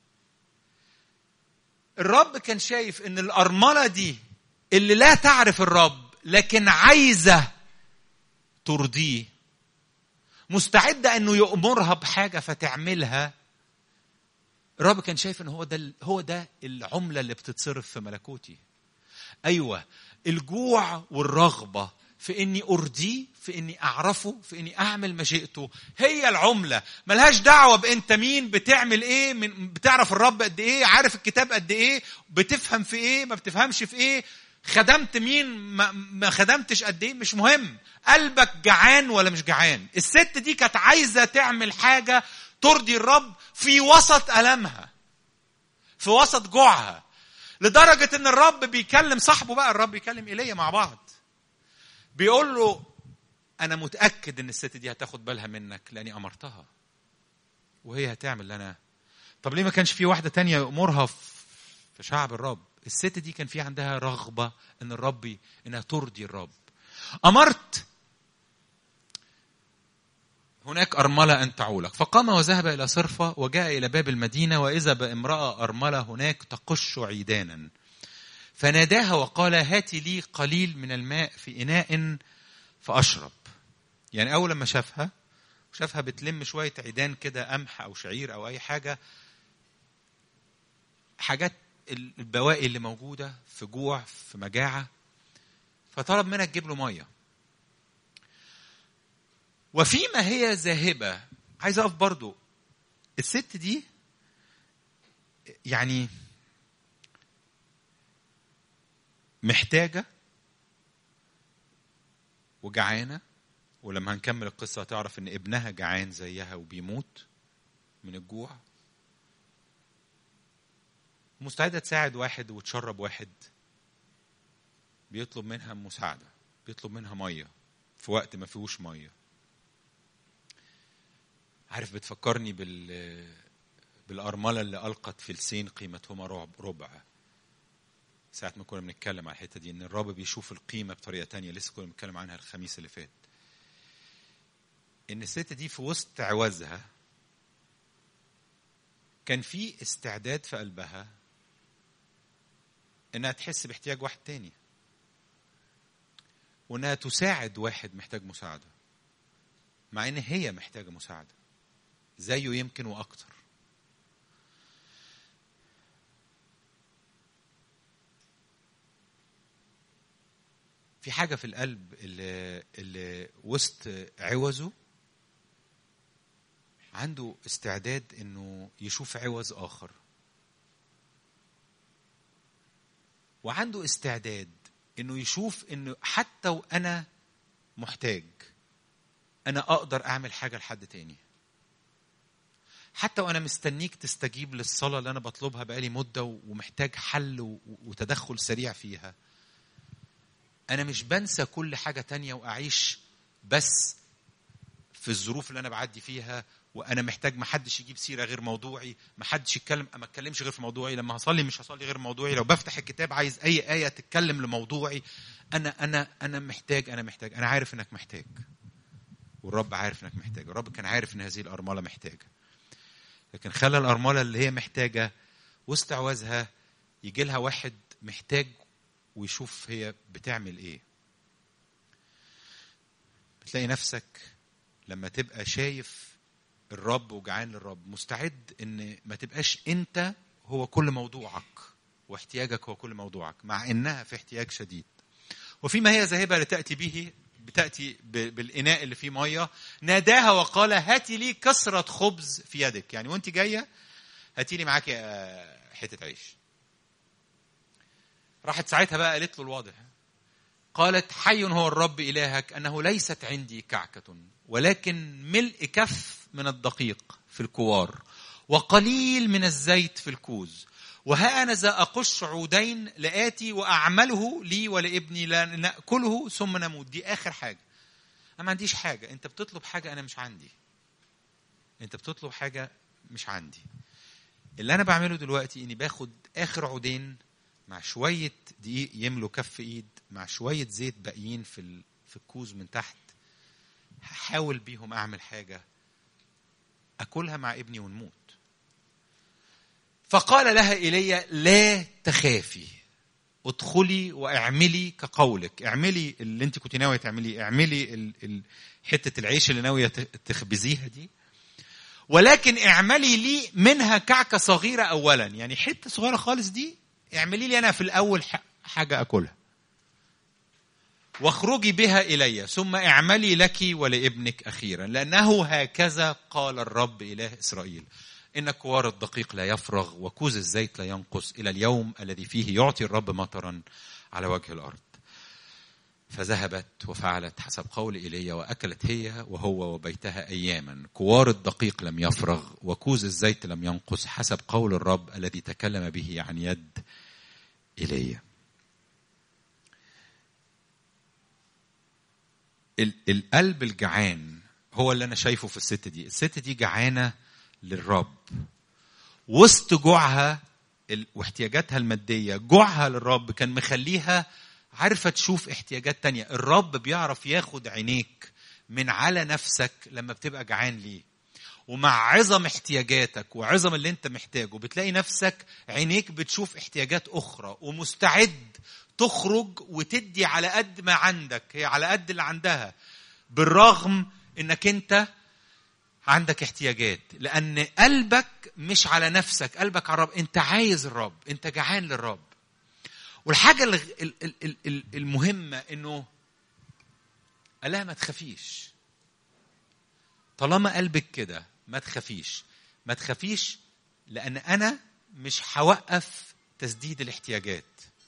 الرب كان شايف ان الارمله دي اللي لا تعرف الرب لكن عايزه ترضيه مستعده انه يامرها بحاجه فتعملها الرب كان شايف ان هو ده هو ده العمله اللي بتتصرف في ملكوتي ايوه الجوع والرغبه في اني ارضيه في اني اعرفه في اني اعمل مشيئته هي العمله ملهاش دعوه بانت مين بتعمل ايه من بتعرف الرب قد ايه عارف الكتاب قد ايه بتفهم في ايه ما بتفهمش في ايه خدمت مين ما, ما خدمتش قد ايه مش مهم قلبك جعان ولا مش جعان الست دي كانت عايزه تعمل حاجه ترضي الرب في وسط المها في وسط جوعها لدرجه ان الرب بيكلم صاحبه بقى الرب بيكلم ايليا مع بعض بيقول له انا متاكد ان الست دي هتاخد بالها منك لاني امرتها وهي هتعمل لنا طب ليه ما كانش في واحده تانية يامرها في شعب الرب الست دي كان في عندها رغبه ان الرب انها ترضي الرب امرت هناك أرملة أن تعولك فقام وذهب إلى صرفة وجاء إلى باب المدينة وإذا بامرأة أرملة هناك تقش عيدانا فناداها وقال هات لي قليل من الماء في إناء فأشرب يعني أول لما شافها شافها بتلم شوية عيدان كده قمح أو شعير أو أي حاجة حاجات البواقي اللي موجودة في جوع في مجاعة فطلب منها تجيب له مية وفيما هي ذاهبة عايز أقف برضو الست دي يعني محتاجة وجعانة ولما هنكمل القصة هتعرف إن ابنها جعان زيها وبيموت من الجوع مستعدة تساعد واحد وتشرب واحد بيطلب منها مساعدة بيطلب منها مية في وقت ما فيهوش مية عارف بتفكرني بال بالأرملة اللي ألقت فلسين قيمتهما ربع ساعة ما كنا بنتكلم على الحتة دي إن الرب بيشوف القيمة بطريقة تانية لسه كنا بنتكلم عنها الخميس اللي فات إن الست دي في وسط عوزها كان في استعداد في قلبها إنها تحس باحتياج واحد تاني وإنها تساعد واحد محتاج مساعدة مع إن هي محتاجة مساعدة زيه يمكن وأكتر في حاجة في القلب اللي, اللي وسط عوزه عنده استعداد انه يشوف عوز اخر وعنده استعداد انه يشوف انه حتى وانا محتاج انا اقدر اعمل حاجه لحد تاني حتى وانا مستنيك تستجيب للصلاه اللي انا بطلبها بقالي مده ومحتاج حل وتدخل سريع فيها انا مش بنسى كل حاجه تانية واعيش بس في الظروف اللي انا بعدي فيها وانا محتاج ما حدش يجيب سيره غير موضوعي ما حدش يتكلم ما اتكلمش غير في موضوعي لما هصلي مش هصلي غير موضوعي لو بفتح الكتاب عايز اي ايه تتكلم لموضوعي انا انا انا محتاج انا محتاج انا عارف انك محتاج والرب عارف انك محتاج الرب كان عارف ان هذه الارمله محتاجه لكن خلى الارمله اللي هي محتاجه وسط عوازها يجي لها واحد محتاج ويشوف هي بتعمل ايه بتلاقي نفسك لما تبقى شايف الرب وجعان للرب مستعد ان ما تبقاش انت هو كل موضوعك واحتياجك هو كل موضوعك مع انها في احتياج شديد وفيما هي ذاهبه لتاتي به بتاتي بالاناء اللي فيه ميه ناداها وقال هاتي لي كسره خبز في يدك يعني وانت جايه هاتي لي معاكي حته عيش راحت ساعتها بقى قالت له الواضح قالت حي هو الرب الهك انه ليست عندي كعكه ولكن ملء كف من الدقيق في الكوار وقليل من الزيت في الكوز وها أنا ذا أقش عودين لآتي وأعمله لي ولابني لنأكله ثم نموت دي آخر حاجة أنا ما عنديش حاجة أنت بتطلب حاجة أنا مش عندي أنت بتطلب حاجة مش عندي اللي أنا بعمله دلوقتي إني باخد آخر عودين مع شوية دقيق يملوا كف إيد مع شوية زيت باقيين في في الكوز من تحت هحاول بيهم أعمل حاجة أكلها مع ابني ونموت فقال لها ايليا لا تخافي ادخلي واعملي كقولك اعملي اللي انت كنت ناويه تعمليه اعملي ال ال حته العيش اللي ناويه تخبزيها دي ولكن اعملي لي منها كعكه صغيره اولا يعني حته صغيره خالص دي اعملي لي انا في الاول حاجه اكلها واخرجي بها الي ثم اعملي لك ولابنك اخيرا لانه هكذا قال الرب اله اسرائيل إن كوار الدقيق لا يفرغ وكوز الزيت لا ينقص إلى اليوم الذي فيه يعطي الرب مطرا على وجه الأرض فذهبت وفعلت حسب قول إيليا وأكلت هي وهو وبيتها أياما كوار الدقيق لم يفرغ وكوز الزيت لم ينقص حسب قول الرب الذي تكلم به عن يد إيليا القلب الجعان هو اللي أنا شايفه في الست دي الست دي جعانة للرب وسط جوعها واحتياجاتها المادية جوعها للرب كان مخليها عارفة تشوف احتياجات تانية الرب بيعرف ياخد عينيك من على نفسك لما بتبقى جعان ليه ومع عظم احتياجاتك وعظم اللي انت محتاجه بتلاقي نفسك عينيك بتشوف احتياجات اخرى ومستعد تخرج وتدي على قد ما عندك هي على قد اللي عندها بالرغم انك انت عندك احتياجات لان قلبك مش على نفسك قلبك على الرب انت عايز الرب انت جعان للرب والحاجه المهمه انه قال لها ما تخافيش طالما قلبك كده ما تخافيش ما تخافيش لان انا مش هوقف تسديد الاحتياجات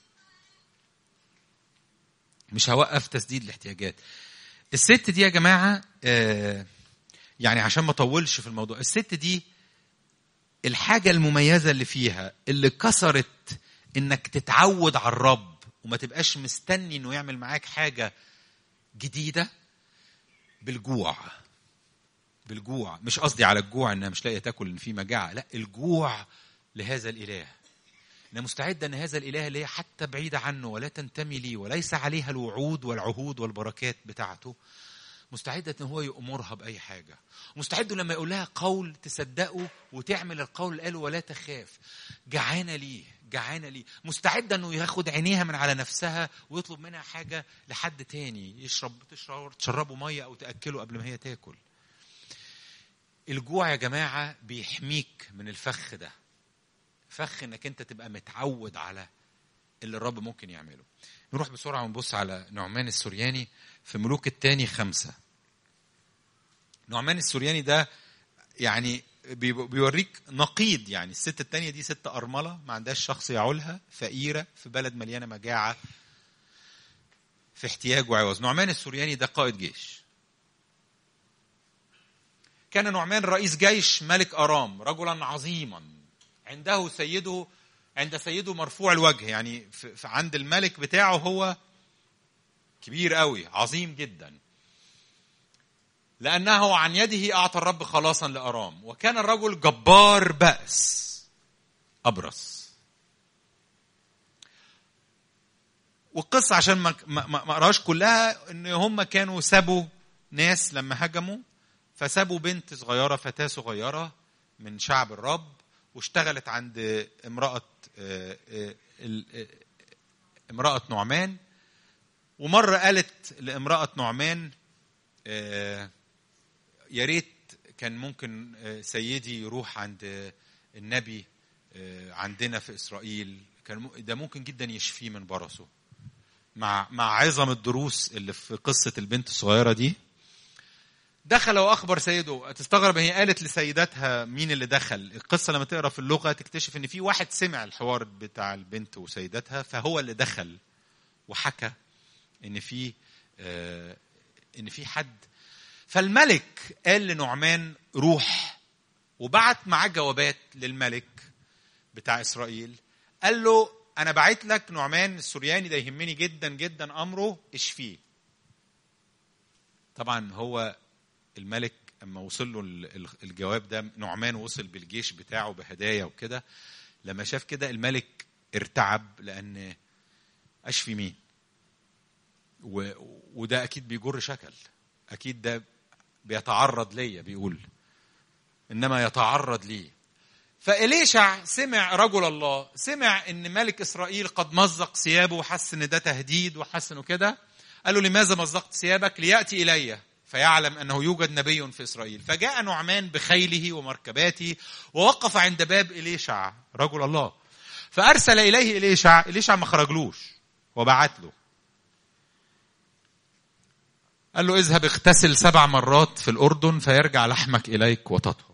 مش هوقف تسديد الاحتياجات الست دي يا جماعه آه يعني عشان ما اطولش في الموضوع الست دي الحاجة المميزة اللي فيها اللي كسرت انك تتعود على الرب وما تبقاش مستني انه يعمل معاك حاجة جديدة بالجوع بالجوع مش قصدي على الجوع انها مش لاقيه تاكل ان في مجاعه لا الجوع لهذا الاله انها مستعده ان هذا الاله اللي هي حتى بعيده عنه ولا تنتمي لي وليس عليها الوعود والعهود والبركات بتاعته مستعدة ان هو يأمرها بأي حاجة مستعد لما يقول لها قول تصدقه وتعمل القول اللي قاله ولا تخاف جعانة ليه جعانة ليه مستعدة انه ياخد عينيها من على نفسها ويطلب منها حاجة لحد تاني يشرب تشرب تشربه مية او تأكله قبل ما هي تاكل الجوع يا جماعة بيحميك من الفخ ده فخ انك انت تبقى متعود على اللي الرب ممكن يعمله نروح بسرعة ونبص على نعمان السورياني في ملوك الثاني خمسة نعمان السورياني ده يعني بيوريك نقيض يعني الست التانية دي ست أرملة ما عندهاش شخص يعولها فقيرة في بلد مليانة مجاعة في احتياج وعوز نعمان السورياني ده قائد جيش كان نعمان رئيس جيش ملك ارام رجلا عظيما عنده سيده عند سيده مرفوع الوجه يعني في في- عند الملك بتاعه هو كبير قوي عظيم جدا لأنه عن يده أعطى الرب خلاصا لأرام وكان الرجل جبار بأس أبرص والقصة عشان ما ما ما اقراش كلها ان هم كانوا سابوا ناس لما هجموا فسابوا بنت صغيرة فتاة صغيرة من شعب الرب واشتغلت عند امرأة آه، آه، ال- آه، امرأة نعمان ومرة قالت لامرأة نعمان آه، يا ريت كان ممكن آه، سيدي يروح عند آه، النبي آه، عندنا في اسرائيل كان م- ده ممكن جدا يشفيه من برصه مع مع عظم الدروس اللي في قصه البنت الصغيره دي دخل واخبر سيده تستغرب هي قالت لسيداتها مين اللي دخل القصه لما تقرا في اللغه تكتشف ان في واحد سمع الحوار بتاع البنت وسيداتها فهو اللي دخل وحكى ان في آه، ان في حد فالملك قال لنعمان روح وبعت معاه جوابات للملك بتاع اسرائيل قال له انا بعت لك نعمان السورياني ده يهمني جدا جدا امره اشفيه طبعا هو الملك اما وصل له ال- ال- الجواب ده نعمان وصل بالجيش بتاعه بهدايا وكده لما شاف كده الملك ارتعب لان اشفي مين و... وده اكيد بيجر شكل اكيد ده بيتعرض ليا بيقول انما يتعرض لي فإليشع سمع رجل الله سمع ان ملك اسرائيل قد مزق ثيابه وحس ان ده تهديد وحس انه كده قال له لماذا مزقت ثيابك لياتي الي فيعلم انه يوجد نبي في اسرائيل فجاء نعمان بخيله ومركباته ووقف عند باب إليشع رجل الله فارسل اليه إليشع إليشع ما خرجلوش وبعت له قال له اذهب اغتسل سبع مرات في الأردن فيرجع لحمك إليك وتطهر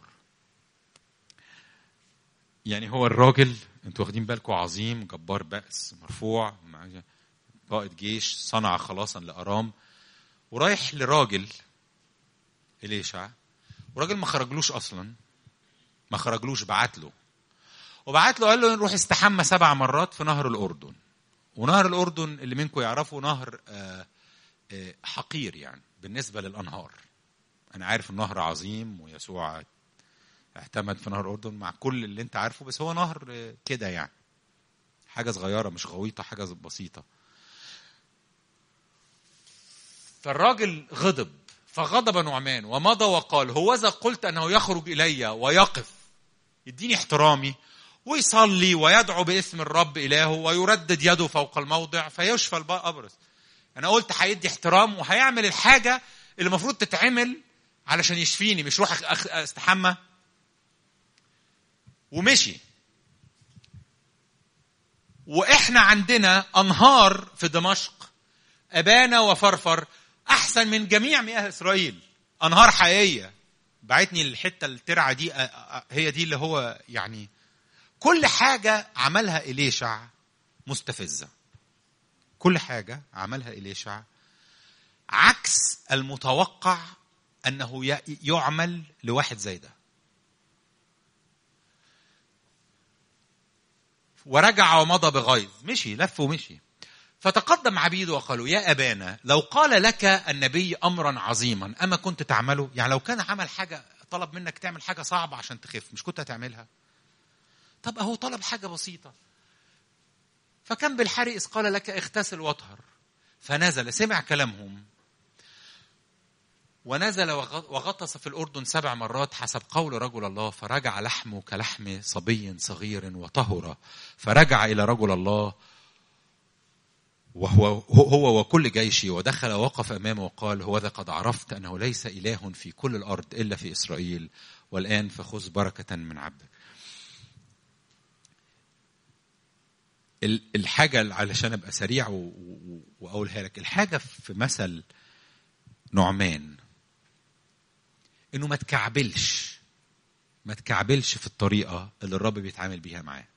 يعني هو الراجل انتوا واخدين بالكم عظيم جبار بأس مرفوع مع- قائد جيش صنع خلاصا لأرام ورايح لراجل إليشع وراجل ما خرجلوش أصلا ما خرجلوش بعت له وبعت له قال له روح استحمى سبع مرات في نهر الأردن ونهر الأردن اللي منكم يعرفوا نهر آه، آه، حقير يعني بالنسبة للأنهار أنا عارف النهر عظيم ويسوع اعتمد في نهر الأردن مع كل اللي أنت عارفه بس هو نهر آه، كده يعني حاجة صغيرة مش غويطة حاجة بسيطة فالراجل غضب فغضب نعمان ومضى وقال هوذا قلت أنه يخرج إلي ويقف يديني احترامي ويصلي ويدعو باسم الرب إلهه ويردد يده فوق الموضع فيشفى الأبرص انا قلت هيدي احترام وهيعمل الحاجه اللي المفروض تتعمل علشان يشفيني مش روح أخ- أخ- استحمى ومشي واحنا عندنا انهار في دمشق ابانا وفرفر احسن من جميع مياه اسرائيل انهار حقيقيه بعتني الحته الترعه دي أ- أ- هي دي اللي هو يعني كل حاجه عملها اليشع مستفزه كل حاجة عملها إليشع عكس المتوقع أنه ي- يعمل لواحد زي ده ورجع ومضى بغيظ مشي لف ومشي فتقدم عبيده وقالوا يا أبانا لو قال لك النبي أمرا عظيما أما كنت تعمله يعني لو كان عمل حاجة طلب منك تعمل حاجة صعبة عشان تخف مش كنت هتعملها طب أهو طلب حاجة بسيطة فكان بالحري إذ قال لك اغتسل واطهر فنزل سمع كلامهم ونزل وغ- وغطس في الأردن سبع مرات حسب قول رجل الله فرجع لحمه كلحم صبي صغير وطهر فرجع إلى رجل الله وهو هو وكل جيشه ودخل وقف أمامه وقال هو ذا قد عرفت أنه ليس إله في كل الأرض إلا في إسرائيل والآن فخذ بركة من عبدك ال- الحاجة اللي علشان أبقى سريع و- و- وأقولها لك الحاجة في مثل نعمان إنه ما تكعبلش ما تكعبلش في الطريقة اللي الرب بيتعامل بيها معاه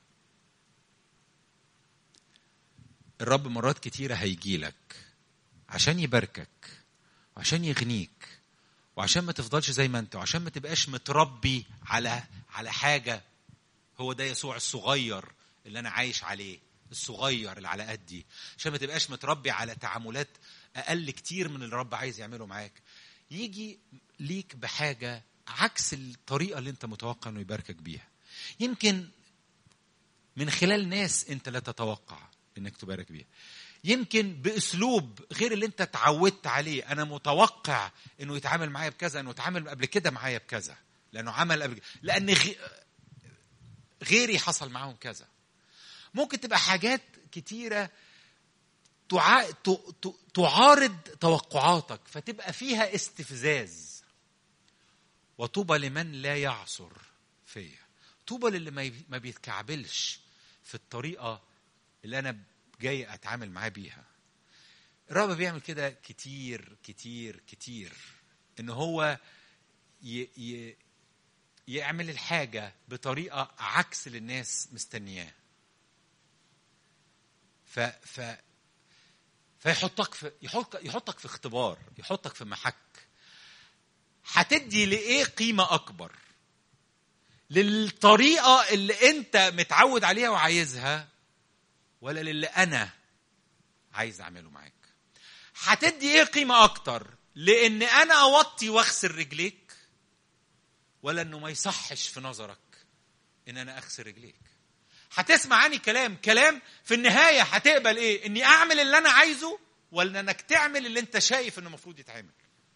الرب مرات كتيرة هيجي لك عشان يباركك وعشان يغنيك وعشان ما تفضلش زي ما انت وعشان ما تبقاش متربي على على حاجه هو ده يسوع الصغير اللي انا عايش عليه الصغير اللي على قدي عشان ما تبقاش متربي على تعاملات اقل كتير من اللي الرب عايز يعمله معاك يجي ليك بحاجه عكس الطريقه اللي انت متوقع انه يباركك بيها يمكن من خلال ناس انت لا تتوقع انك تبارك بيها يمكن باسلوب غير اللي انت اتعودت عليه انا متوقع انه يتعامل معايا بكذا انه يتعامل قبل كده معايا بكذا لانه عمل قبل كده لان غيري حصل معاهم كذا ممكن تبقى حاجات كتيره تع... ت... ت... تعارض توقعاتك فتبقى فيها استفزاز وطوبى لمن لا يعصر فيا طوبى للي ما, ي... ما بيتكعبلش في الطريقه اللي انا جاي اتعامل معاه بيها الرب بيعمل كده كتير كتير كتير ان هو ي... ي... يعمل الحاجة بطريقة عكس اللي الناس مستنياه. ف ف فيحطك في يحط يحطك في اختبار، يحطك في محك. هتدي لايه قيمة أكبر؟ للطريقة اللي أنت متعود عليها وعايزها ولا للي أنا عايز أعمله معاك؟ هتدي ايه قيمة أكتر؟ لأن أنا أوطي وأغسل رجليك ولا انه ما يصحش في نظرك ان انا اغسل رجليك هتسمع عني كلام كلام في النهايه هتقبل ايه اني اعمل اللي انا عايزه ولا انك تعمل اللي انت شايف انه المفروض يتعمل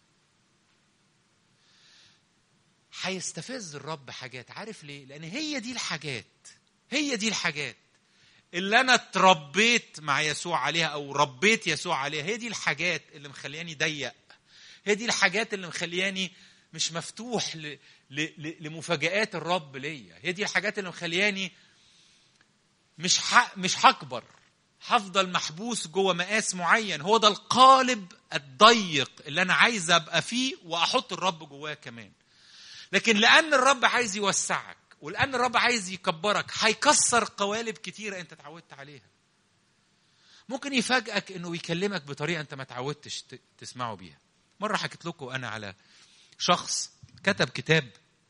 هيستفز الرب حاجات عارف ليه لان هي دي الحاجات هي دي الحاجات اللي انا اتربيت مع يسوع عليها او ربيت يسوع عليها هي دي الحاجات اللي مخلياني ضيق هي دي الحاجات اللي مخلياني مش مفتوح ل... ل... لمفاجآت الرب ليا هي دي الحاجات اللي مخلياني مش ح... مش هكبر هفضل محبوس جوه مقاس معين هو ده القالب الضيق اللي انا عايز ابقى فيه واحط الرب جواه كمان لكن لان الرب عايز يوسعك ولان الرب عايز يكبرك هيكسر قوالب كتيره انت اتعودت عليها ممكن يفاجئك انه يكلمك بطريقه انت ما اتعودتش تسمعه بيها مره حكيت لكم انا على شخص كتب كتاب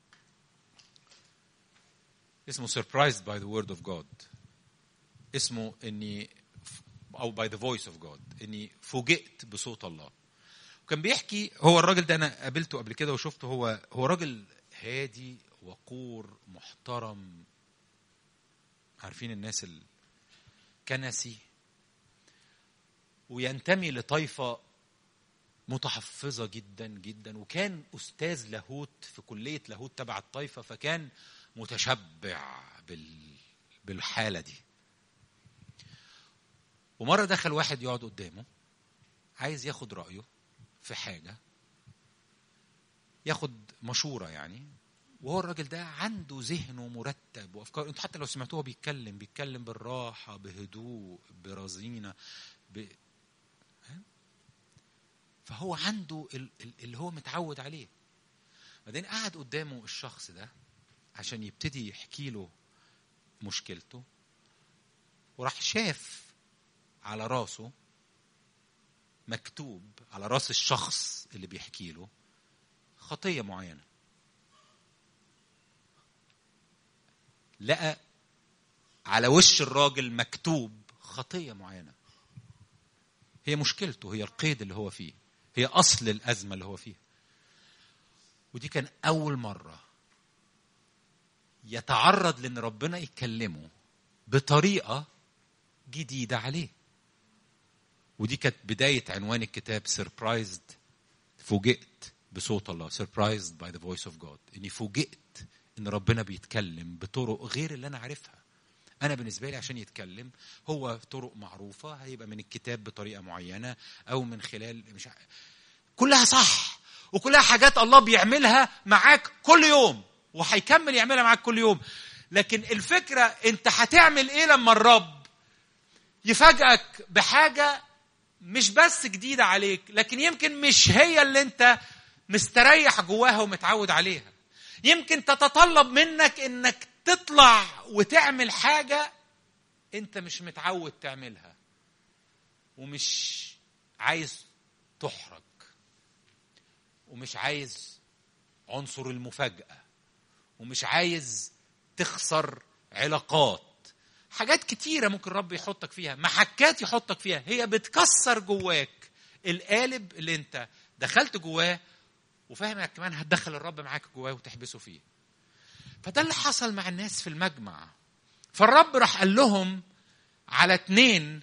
اسمه Surprised by the Word of God اسمه اني او by the voice of God اني فوجئت بصوت الله وكان بيحكي هو الراجل ده انا قابلته قبل كده وشفته هو هو راجل هادي وقور محترم عارفين الناس الكنسي وينتمي لطائفه متحفظة جدا جدا وكان أستاذ لاهوت في كلية لاهوت تبع الطائفة فكان متشبع بال... بالحالة دي ومرة دخل واحد يقعد قدامه عايز ياخد رأيه في حاجة ياخد مشورة يعني وهو الراجل ده عنده ذهنه مرتب وافكار انتوا حتى لو سمعتوه بيتكلم بيتكلم بالراحه بهدوء برزينه ب... فهو عنده اللي هو متعود عليه بعدين قعد قدامه الشخص ده عشان يبتدي يحكي له مشكلته وراح شاف على راسه مكتوب على راس الشخص اللي بيحكي له خطيه معينه لقى على وش الراجل مكتوب خطيه معينه هي مشكلته هي القيد اللي هو فيه هي اصل الازمه اللي هو فيها ودي كان اول مره يتعرض لان ربنا يكلمه بطريقه جديده عليه ودي كانت بدايه عنوان الكتاب سربرايزد فوجئت بصوت الله سربرايزد باي ذا فويس اوف جاد اني فوجئت ان ربنا بيتكلم بطرق غير اللي انا عارفها انا بالنسبه لي عشان يتكلم هو طرق معروفه هيبقى من الكتاب بطريقه معينه او من خلال مش ع... كلها صح وكلها حاجات الله بيعملها معاك كل يوم وهيكمل يعملها معاك كل يوم لكن الفكره انت هتعمل ايه لما الرب يفاجئك بحاجه مش بس جديده عليك لكن يمكن مش هي اللي انت مستريح جواها ومتعود عليها يمكن تتطلب منك انك تطلع وتعمل حاجة أنت مش متعود تعملها ومش عايز تحرج ومش عايز عنصر المفاجاه ومش عايز تخسر علاقات حاجات كتيره ممكن الرب يحطك فيها محكات يحطك فيها هي بتكسر جواك القالب اللي انت دخلت جواه وفاهم انك كمان هتدخل الرب معاك جواه وتحبسه فيه فده اللي حصل مع الناس في المجمع فالرب راح قال لهم على اتنين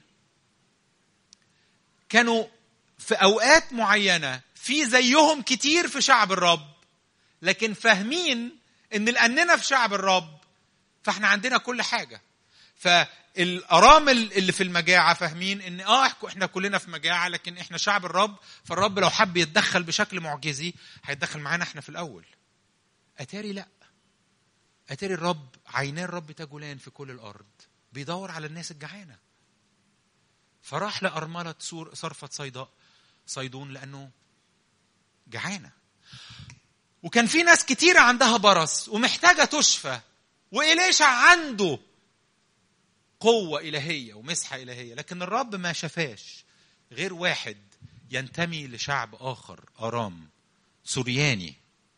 كانوا في اوقات معينه في زيهم كتير في شعب الرب لكن فاهمين ان لاننا في شعب الرب فاحنا عندنا كل حاجه فالارامل اللي في المجاعه فاهمين ان اه احنا كلنا في مجاعه لكن احنا شعب الرب فالرب لو حب يتدخل بشكل معجزي هيتدخل معانا احنا في الاول اتاري لا اتاري الرب عيناه الرب تجولان في كل الارض بيدور على الناس الجعانه فراح لأرملة سور صرفة صيداء صيدون لأنه جعانة وكان في ناس كتيرة عندها برص ومحتاجة تشفى وإليشع عنده قوة إلهية ومسحة إلهية لكن الرب ما شفاش غير واحد ينتمي لشعب آخر أرام سورياني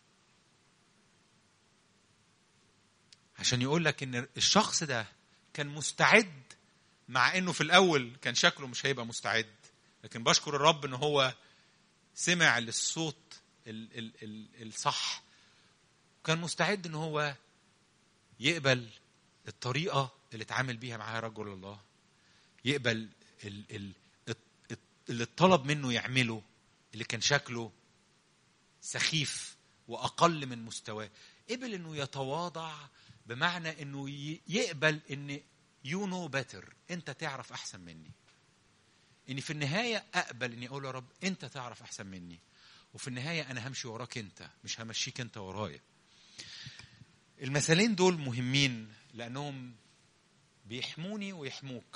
عشان يقول لك ان الشخص ده كان مستعد مع انه في الاول كان شكله مش هيبقى مستعد لكن بشكر الرب ان هو سمع للصوت ال ال ال الصح وكان مستعد ان هو يقبل الطريقه اللي اتعامل بيها معاها رجل الله يقبل ال ال اللي اتطلب منه يعمله اللي كان شكله سخيف واقل من مستواه قبل انه يتواضع بمعنى انه يقبل ان يو نو بيتر انت تعرف احسن مني اني في النهايه اقبل اني اقول يا رب انت تعرف احسن مني وفي النهايه انا همشي وراك انت مش همشيك انت ورايا المثالين دول مهمين لانهم بيحموني ويحموك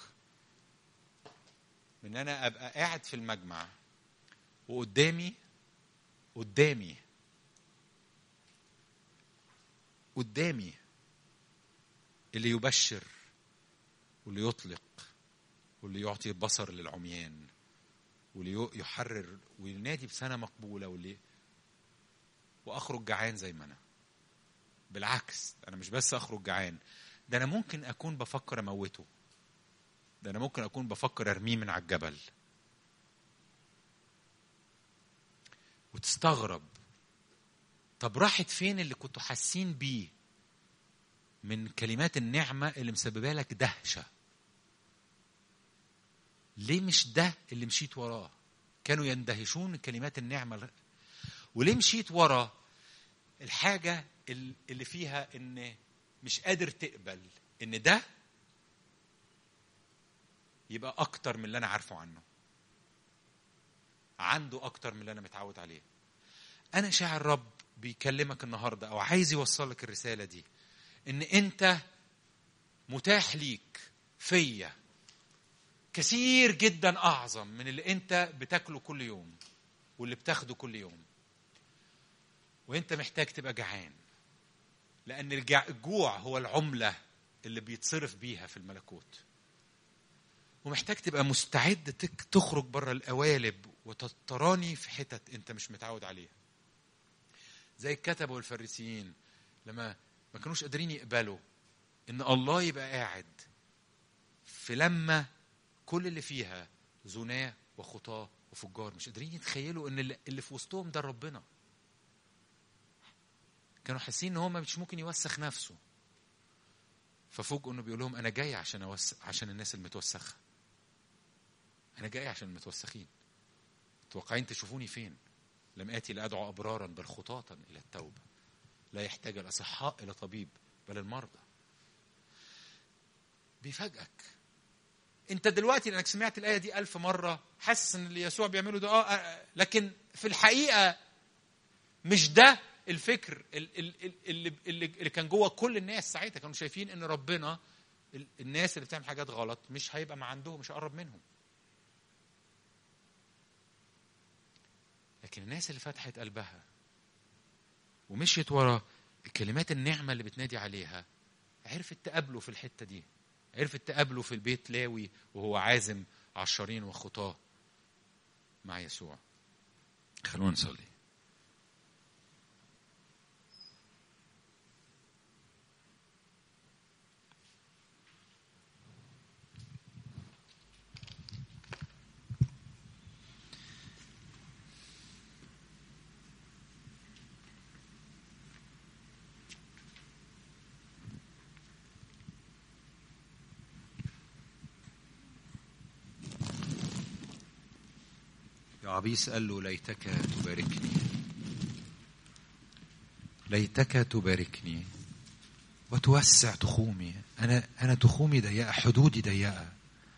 من انا ابقى قاعد في المجمع وقدامي قدامي قدامي اللي يبشر واللي يطلق واللي يعطي البصر للعميان واللي يحرر وينادي بسنة مقبولة واللي وأخرج جعان زي ما أنا بالعكس أنا مش بس أخرج جعان ده أنا ممكن أكون بفكر أموته ده أنا ممكن أكون بفكر أرميه من على الجبل وتستغرب طب راحت فين اللي كنتوا حاسين بيه من كلمات النعمة اللي مسببة لك دهشة ليه مش ده اللي مشيت وراه كانوا يندهشون من كلمات النعمة وليه مشيت ورا الحاجة اللي فيها ان مش قادر تقبل ان ده يبقى اكتر من اللي انا عارفه عنه عنده اكتر من اللي انا متعود عليه انا شاعر رب بيكلمك النهارده او عايز يوصل لك الرساله دي ان انت متاح ليك فيا كثير جدا اعظم من اللي انت بتاكله كل يوم واللي بتاخده كل يوم وانت محتاج تبقى جعان لان الجوع هو العمله اللي بيتصرف بيها في الملكوت ومحتاج تبقى مستعد تخرج بره القوالب وتتراني في حتت انت مش متعود عليها زي الكتبه والفريسيين لما ما كانوش قادرين يقبلوا ان الله يبقى قاعد في لما كل اللي فيها زناه وخطاه وفجار مش قادرين يتخيلوا ان اللي في وسطهم ده ربنا كانوا حاسين ان هو مش ممكن يوسخ نفسه ففوجئوا انه بيقول لهم انا جاي عشان اوسخ عشان الناس المتوسخه انا جاي عشان المتوسخين متوقعين تشوفوني فين لم اتي لادعو ابرارا بل خطاة الى التوبه لا يحتاج الاصحاء الى طبيب بل المرضى بيفاجئك انت دلوقتي لانك سمعت الايه دي ألف مره حاسس ان اللي يسوع بيعمله ده اه لكن في الحقيقه مش ده الفكر اللي, اللي, اللي كان جوه كل الناس ساعتها كانوا شايفين ان ربنا الناس اللي بتعمل حاجات غلط مش هيبقى مع عندهم مش هيقرب منهم لكن الناس اللي فتحت قلبها ومشيت ورا كلمات النعمه اللي بتنادي عليها عرفت تقابله في الحته دي عرفت تقابله في البيت لاوي وهو عازم عشرين وخطاه مع يسوع خلونا نصلي العبيس قال له ليتك تباركني ليتك تباركني وتوسع تخومي انا انا تخومي ضيقه حدودي ضيقه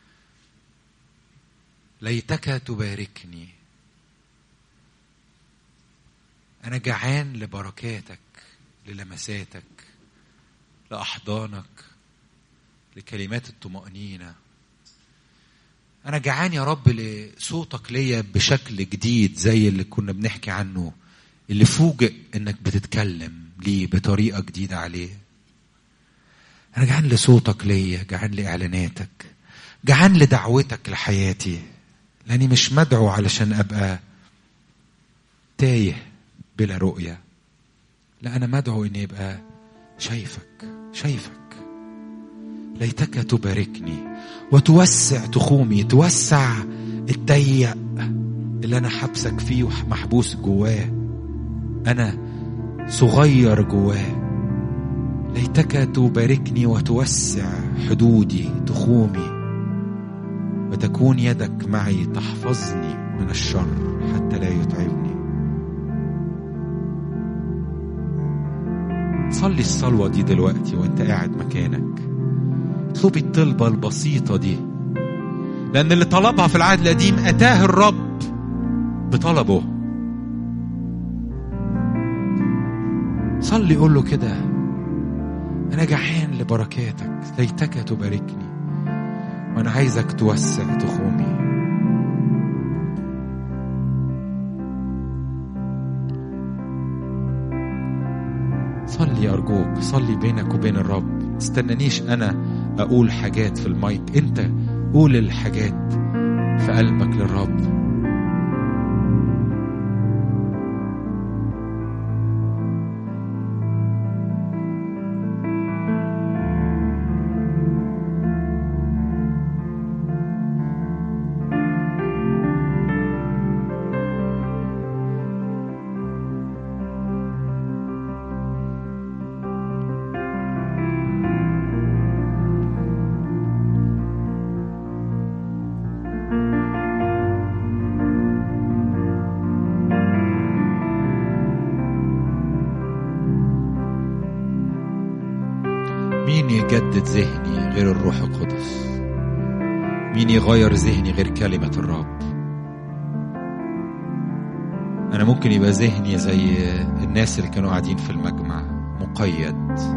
ليتك تباركني انا جعان لبركاتك للمساتك لاحضانك لكلمات الطمانينه انا جعان يا رب لصوتك ليا بشكل جديد زي اللي كنا بنحكي عنه اللي فوجئ انك بتتكلم ليه بطريقه جديده عليه انا جعان لصوتك ليا جعان لاعلاناتك جعان لدعوتك لحياتي لاني مش مدعو علشان ابقى تايه بلا رؤيه لا انا مدعو اني ابقى شايفك شايفك ليتك تباركني وتوسع تخومي توسع الضيق اللي انا حبسك فيه ومحبوس جواه انا صغير جواه ليتك تباركني وتوسع حدودي تخومي وتكون يدك معي تحفظني من الشر حتى لا يتعبني صلي الصلوة دي دلوقتي وانت قاعد مكانك اطلبي الطلبة البسيطة دي لأن اللي طلبها في العهد القديم أتاه الرب بطلبه صلي قول له كده أنا جعان لبركاتك ليتك تباركني وأنا عايزك توسع تخومي صلي أرجوك صلي بينك وبين الرب استنانيش أنا أقول حاجات في المايك أنت قول الحاجات في قلبك للرب مين يجدد ذهني غير الروح القدس مين يغير ذهني غير كلمة الرب أنا ممكن يبقى ذهني زي الناس اللي كانوا قاعدين في المجمع مقيد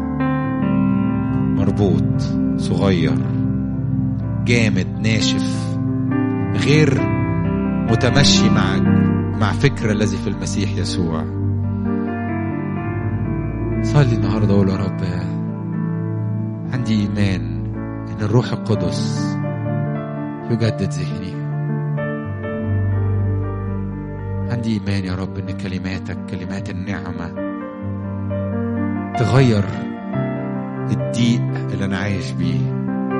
مربوط صغير جامد ناشف غير متمشي مع مع فكر الذي في المسيح يسوع صلي النهارده وقول يا رب عندي إيمان إن الروح القدس يجدد ذهني عندي إيمان يا رب إن كلماتك كلمات النعمة تغير الضيق اللي أنا عايش بيه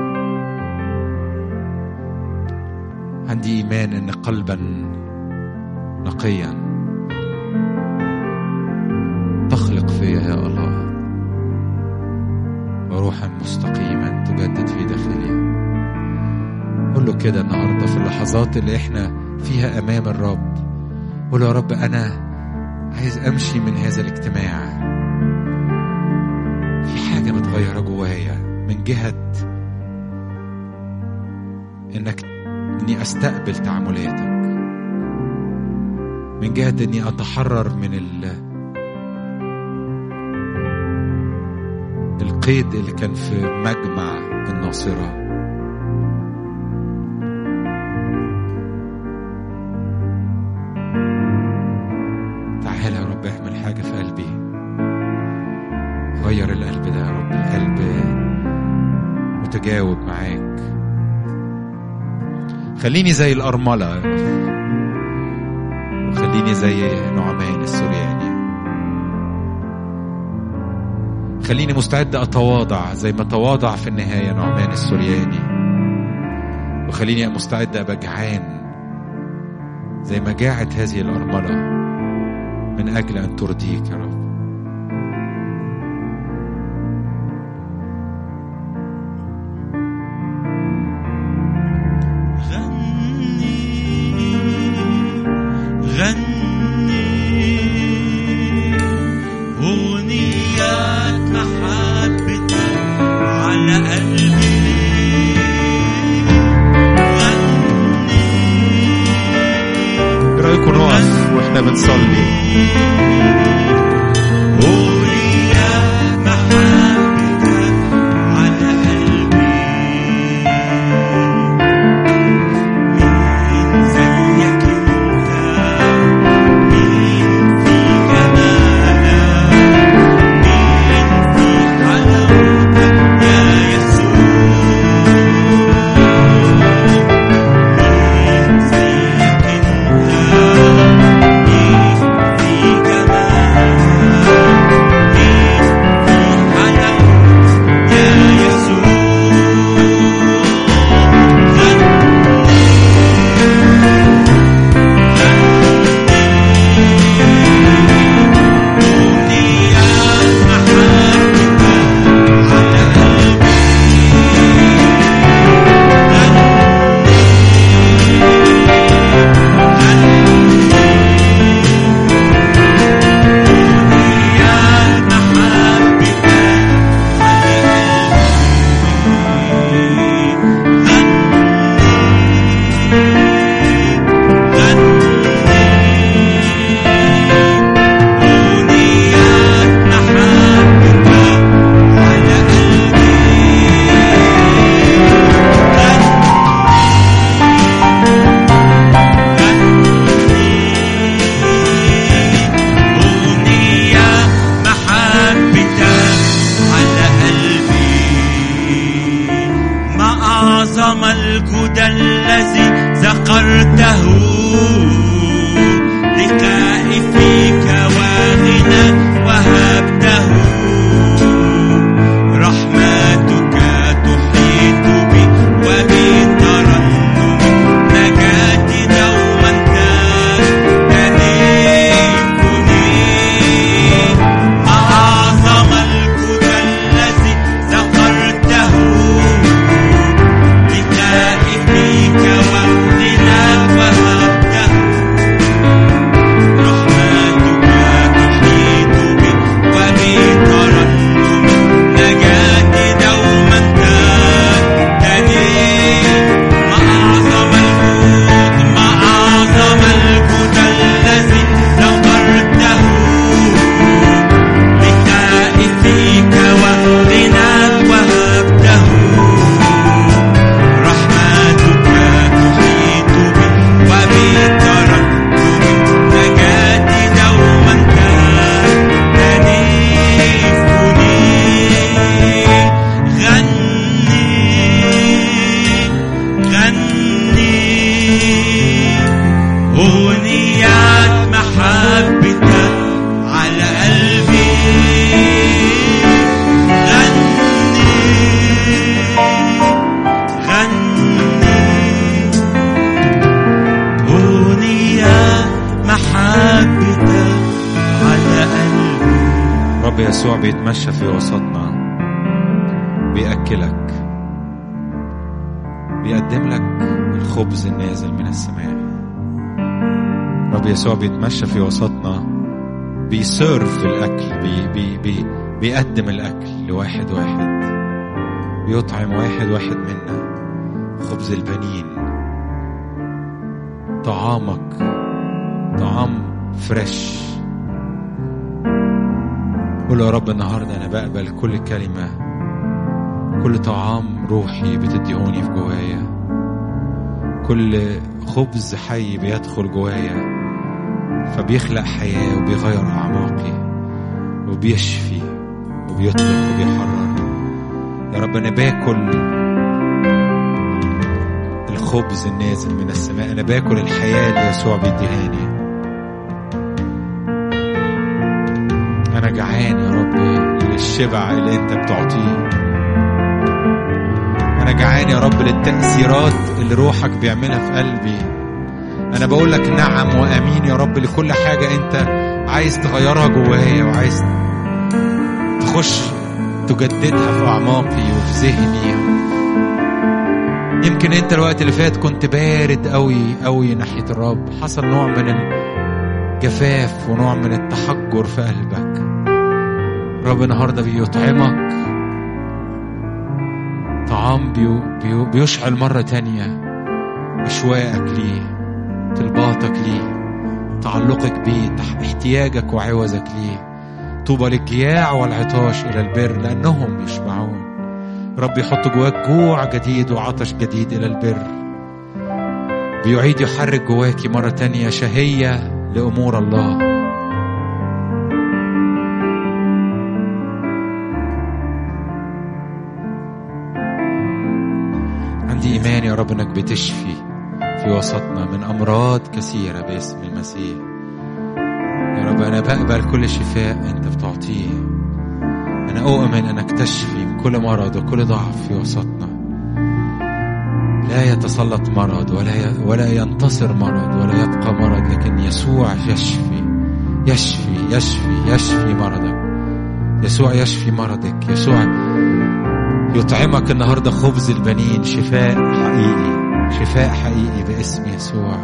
عندي إيمان إن قلبا نقيا تخلق فيا يا الله وروحا مستقيما تجدد في داخلي قول له كده النهارده في اللحظات اللي احنا فيها امام الرب قول له يا رب انا عايز امشي من هذا الاجتماع في حاجه متغيره جوايا من جهه انك اني استقبل تعاملاتك من جهه اني اتحرر من ال القيد اللي كان في مجمع الناصرة تعالى يا رب اعمل حاجة في قلبي غير القلب ده يا رب القلب متجاوب معاك خليني زي الأرملة وخليني زي نعمان السورياني خليني مستعد أتواضع زي ما تواضع في النهاية نعمان السورياني وخليني مستعد أبقى جعان زي ما جاعت هذه الأرملة من أجل أن ترضيك يا رب غني واحنا بنصلي قولي يا محبتك على قلبي مين زيك انت مين في جمالك مين في حلاوتك يا يسوع مين زيك انت مين في جمالك مين في حلاوتك يا يسوع غني يا محبتك على قلبي غني يا محبتك على قولي يا محبتك على قولي يا محبتك على قلبي ما أعظم الجدى الذي ذكرته لقائي فيك وغنى وهبته رحمتك تحيط بي وبترنم نجاتي دوما تنيفني ما أعظم الجدى الذي ذكرته لقائي فيك وغناك وهبته رحمتك تحيط بي وبترنم نجاتي دوما تنتهي ما أعظم الجود ما أعظم الجود الذي ذكرته لقائي فيك وغناك وهبته رحمتك تحيط بي وبترنم نجاتي دوما تنيفني غني غني أغنيات محبتك على قلبي غني غني أغنيات محبتك على قلبي رب يسوع بيتمشى في وسطنا بيأكلك بيقدم لك الخبز النازل من السماء رب يسوع بيتمشى في وسطنا بيسيرف الأكل بي بي بي بيقدم الأكل لواحد واحد بيطعم واحد واحد منا خبز البنين طعامك طعام فريش قول يا رب النهارده انا بقبل كل كلمه كل طعام روحي بتديهوني في جوايا كل خبز حي بيدخل جوايا فبيخلق حياه وبيغير اعماقي وبيشفي وبيطلق وبيحرر يا رب انا باكل الخبز النازل من السماء انا باكل الحياه اللي يسوع بيديهاني أنا جعان يا رب للشبع اللي أنت بتعطيه أنا جعان يا رب للتأثيرات اللي روحك بيعملها في قلبي أنا بقول لك نعم وأمين يا رب لكل حاجة أنت عايز تغيرها جوايا وعايز تخش تجددها في أعماقي وفي ذهني يمكن أنت الوقت اللي فات كنت بارد قوي قوي ناحية الرب حصل نوع من الجفاف ونوع من التحجر في قلبك رب النهارده بيطعمك طعام بيو بيو بيشعل مرة تانية أشواقك ليه طلباتك ليه تعلقك بيه تح- احتياجك وعوزك ليه طوبى للجياع والعطاش إلى البر لأنهم يشبعون رب يحط جواك جوع جديد وعطش جديد إلى البر بيعيد يحرك جواكي مرة تانية شهية لأمور الله عندي إيمان يا رب إنك بتشفي في وسطنا من أمراض كثيرة باسم المسيح يا رب أنا بقبل كل شفاء أنت بتعطيه أنا أؤمن أنك تشفي من كل مرض وكل ضعف في وسطنا لا يتسلط مرض ولا ي... ولا ينتصر مرض ولا يبقى مرض لكن يسوع يشفي يشفي يشفي يشفي مرضك يسوع يشفي مرضك يسوع يطعمك النهارده خبز البنين شفاء حقيقي شفاء حقيقي باسم يسوع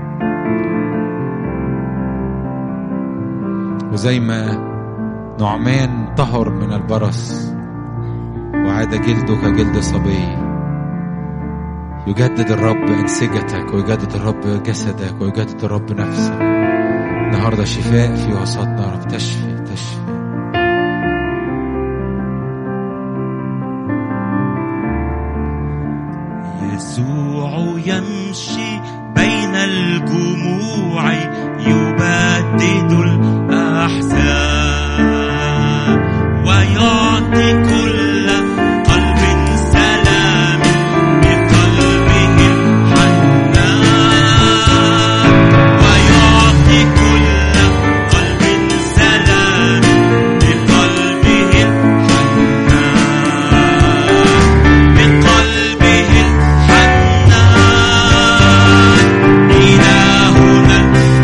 وزي ما نعمان طهر من البرص وعاد جلده كجلد صبي يجدد الرب أنسجتك ويجدد الرب جسدك ويجدد الرب نفسك النهارده شفاء في وسطنا يا رب تشفي تشفي يسوع يمشي بين الجموع يبدد الأحزان ويعطي كل قلب سلام بقلبه الحنان ويعطي كل قلب سلام بقلبه الحنان بقلبه الحنان إلهنا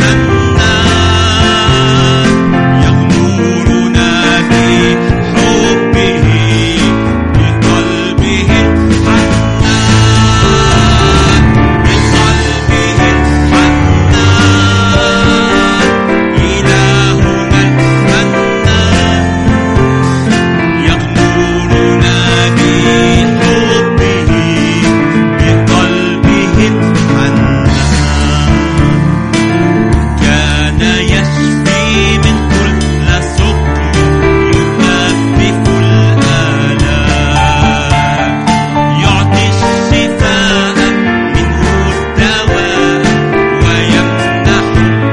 المنان يغمرنا بحبه بقلبه الحنان بقلبه الحنان إلهنا المنان يغمرنا بحبه بقلبه الحنان كان يشفي من كل سقم يخفف الآلام يعطي الشفاء منه الدواء ويمنح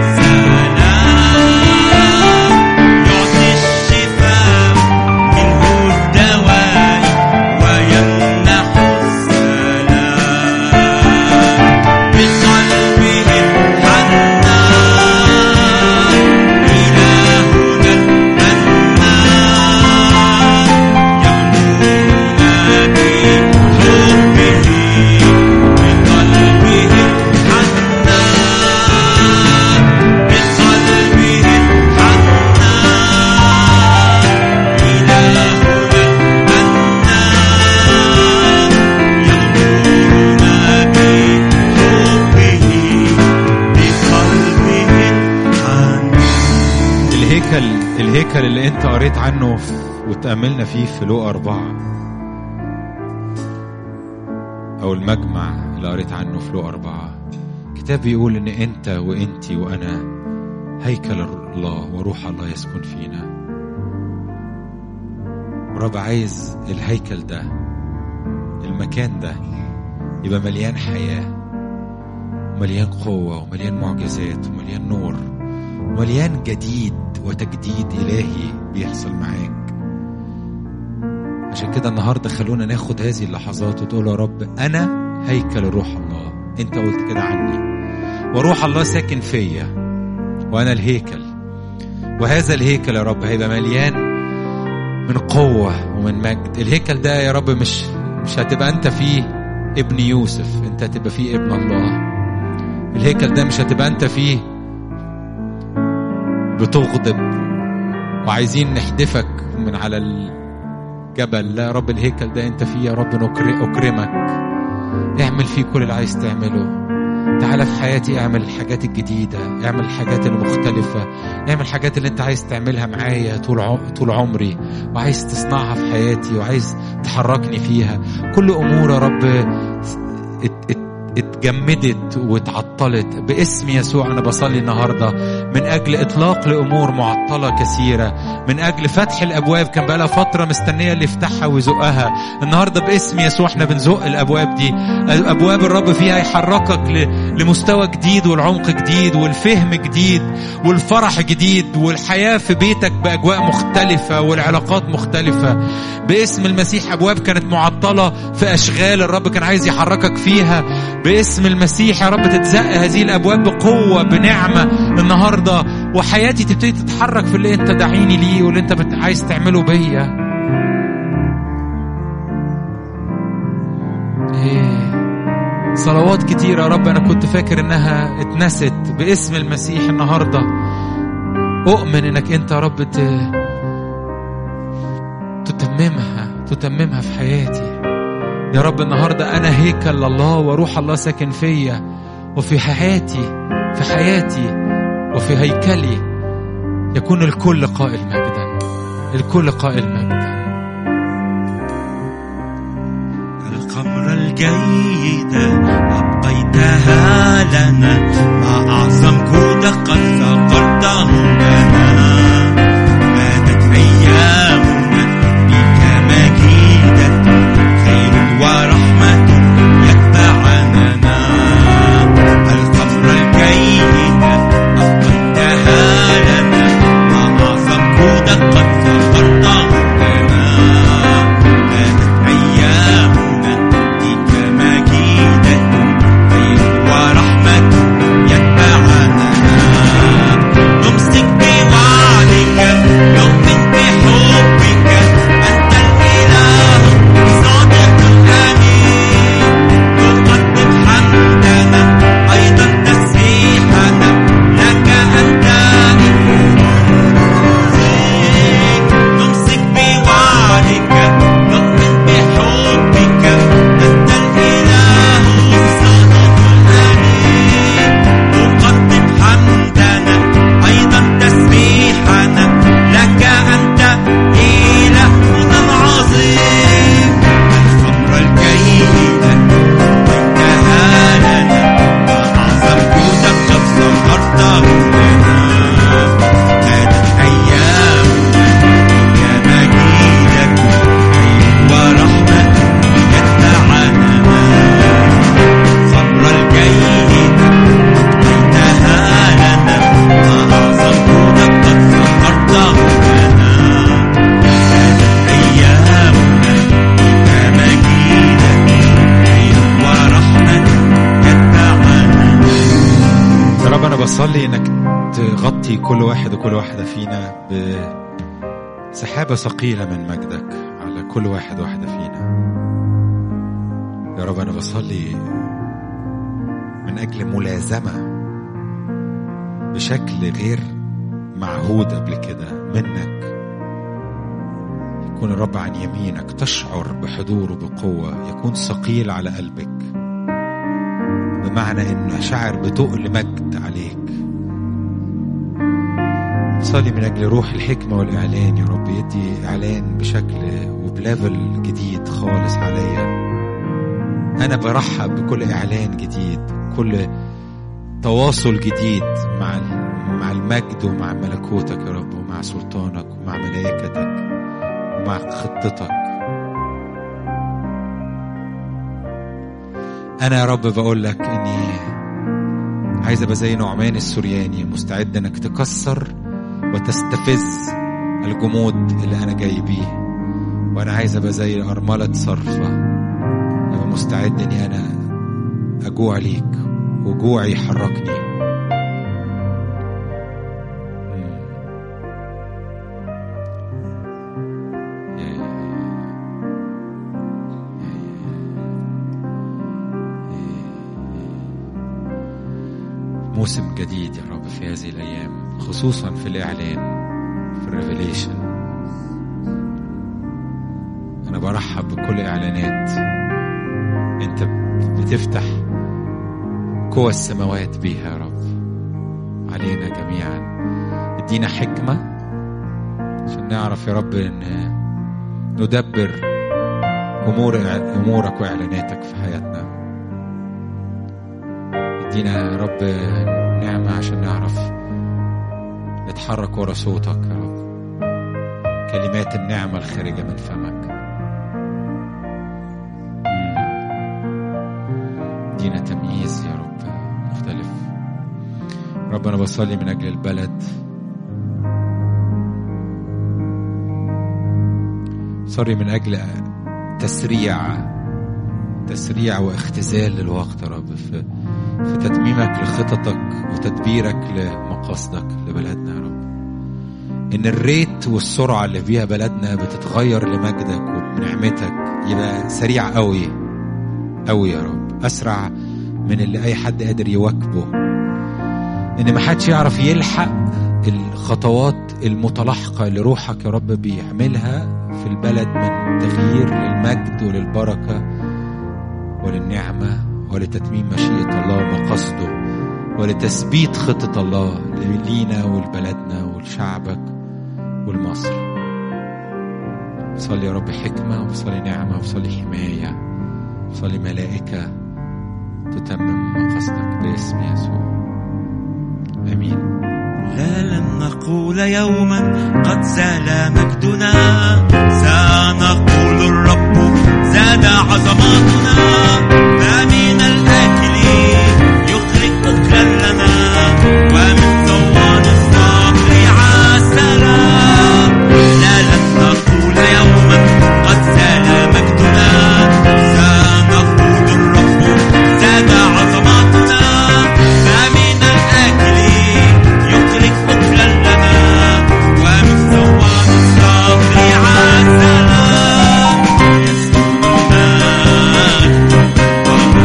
السلام يعطي الشفاء منه الدواء ويمنح السلام بقلبه الحنان إلهنا المنان يغمرنا بحبه بقلبه الحنان بقلبه الحنان إلهنا المنان يغمرنا بحبه بقلبه الحنان الهيكل الهيكل اللي انت قريت عنه في- وتأملنا فيه في لوقا أربعة أو المجمع اللي قريت عنه في لوقا أربعة كتاب بيقول إن أنت وأنتي وأنا هيكل الله وروح الله يسكن فينا ورب عايز الهيكل ده المكان ده يبقى مليان حياة ومليان قوة ومليان معجزات ومليان نور ومليان جديد وتجديد إلهي بيحصل معاك عشان كده النهاردة خلونا ناخد هذه اللحظات وتقول يا رب أنا هيكل روح الله أنت قلت كده عني وروح الله ساكن فيا وأنا الهيكل وهذا الهيكل يا رب هيبقى مليان من قوة ومن مجد الهيكل ده يا رب مش مش هتبقى أنت فيه ابن يوسف أنت هتبقى فيه ابن الله الهيكل ده مش هتبقى أنت فيه بتغضب وعايزين نحدفك من على الجبل لا يا رب الهيكل ده انت فيه يا رب نكر- اكرمك اعمل فيه كل اللي عايز تعمله تعالى في حياتي اعمل الحاجات الجديدة اعمل الحاجات المختلفة اعمل الحاجات اللي انت عايز تعملها معايا طول عم- طول عمري وعايز تصنعها في حياتي وعايز تحركني فيها كل امور يا رب ات- ات- اتجمدت واتعطلت باسم يسوع انا بصلي النهارده من اجل اطلاق لامور معطله كثيره من اجل فتح الابواب كان بقالها فتره مستنيه اللي يفتحها ويزقها النهارده باسم يسوع احنا بنزق الابواب دي ابواب الرب فيها يحركك ل- لمستوى جديد والعمق جديد والفهم جديد والفرح جديد والحياه في بيتك باجواء مختلفه والعلاقات مختلفه باسم المسيح ابواب كانت معطله في اشغال الرب كان عايز يحركك فيها باسم المسيح يا رب تتزق هذه الابواب بقوه بنعمه النهارده وحياتي تبتدي تتحرك في اللي انت داعيني ليه واللي انت بت- عايز تعمله بيا إيه. صلوات كتيرة يا رب أنا كنت فاكر إنها اتنست باسم المسيح النهاردة أؤمن إنك أنت يا رب ت- تتممها تتممها في حياتي يا رب النهارده انا هيكل لله وروح الله ساكن فيا وفي حياتي في حياتي وفي هيكلي يكون الكل قائل مجدا الكل قائل مجدا الخمر الجيدة أبقيتها لنا ما أعظم جودك قد سقرته لنا ماتت أيامنا بك مجيدة خير ورحمة يتبعننا الخمر الجيدة أبقيتها لنا ما أعظم جودك قد سقرته لنا ماتت أيامنا بك مجيدة خير ورحمة يتبعنا نمسك بوعدك نؤمن بحبك أنت الإله صادق أمين نقدم حمدنا أيضا تسبيحنا لك أنت نمسك بوعدك نؤمن بحبك أنت الإله الصادق الأمين نقدم حمدنا أيضا تسبيحنا لك أنت إلهنا العظيم الخمر الجيدة بيتها لنا وأعظم جودك قد سخرته لنا ماتت أيامنا يا مجيدك ورحمة يتبعنا خمر الجيدة بيتها لنا وأعظم جودك قد سخرته لنا ماتت أيامنا يا مجيدك ورحمة يتبعنا يا رب انا بصلي انك تغطي كل واحد وكل واحده فينا بسحابه ثقيله من مجدك على كل واحد واحده فينا يا رب انا بصلي من اجل ملازمه بشكل غير معهود قبل كده منك يكون الرب عن يمينك تشعر بحضوره بقوه يكون ثقيل على قلبك بمعنى ان شعر بتقل مجد عليك صلي من اجل روح الحكمه والاعلان يا رب يدي اعلان بشكل وبليفل جديد خالص عليا انا برحب بكل اعلان جديد كل تواصل جديد مع ال- مع المجد ومع ملكوتك يا رب ومع سلطانك ومع ملائكتك ومع خطتك انا يا رب بقول لك اني عايز ابقى زي نعمان السورياني مستعد انك تكسر وتستفز الجمود اللي انا جاي بيه وانا عايز ابقى زي ارمله صرفه ابقى مستعد اني انا اجوع ليك وجوعي يحركني مم. يا- يا- موسم جديد يا رب في هذه الايام خصوصا في الاعلان في الريفيليشن انا برحب بكل اعلانات انت بتفتح قوى السماوات بيها يا رب علينا جميعا ادينا حكمه عشان نعرف يا رب ان ندبر امور امورك واعلاناتك في حياتنا ادينا يا رب نعمة عشان نعرف نتحرك ورا صوتك يا رب كلمات النعمة الخارجة من فمك مم. ادينا تمييز يا رب مختلف رب أنا بصلي من أجل البلد صلي من أجل تسريع تسريع واختزال للوقت يا رب في, في تتميمك لخططك وتدبيرك لمقاصدك لبلدنا يا رب ان الريت والسرعه اللي فيها بلدنا بتتغير لمجدك ونعمتك يبقى سريع قوي قوي يا رب اسرع من اللي اي حد قادر يواكبه ان ما حدش يعرف يلحق الخطوات المتلاحقه اللي روحك يا رب بيعملها في البلد من تغيير للمجد وللبركه وللنعمه ولتتميم مشيئه الله ومقاصده ولتثبيت خطه الله لينا ولبلدنا ولشعبك ولمصر صلي يا رب حكمه وصلي نعمه وصلي حمايه وصلي ملائكه تتمم مقاصدك باسم يسوع امين لا لن نقول يوما قد زال مجدنا سنقول الرب زاد عظماتنا ما من الآكل يخرج أكلا لنا ومن صوان الصقر عسلا لا لن نقول يوما قد زال مجدنا سنقول الرب زاد عظماتنا ما من الآكل يخرج أكلا لنا ومن صوان الصقر عسلا يسكن المجد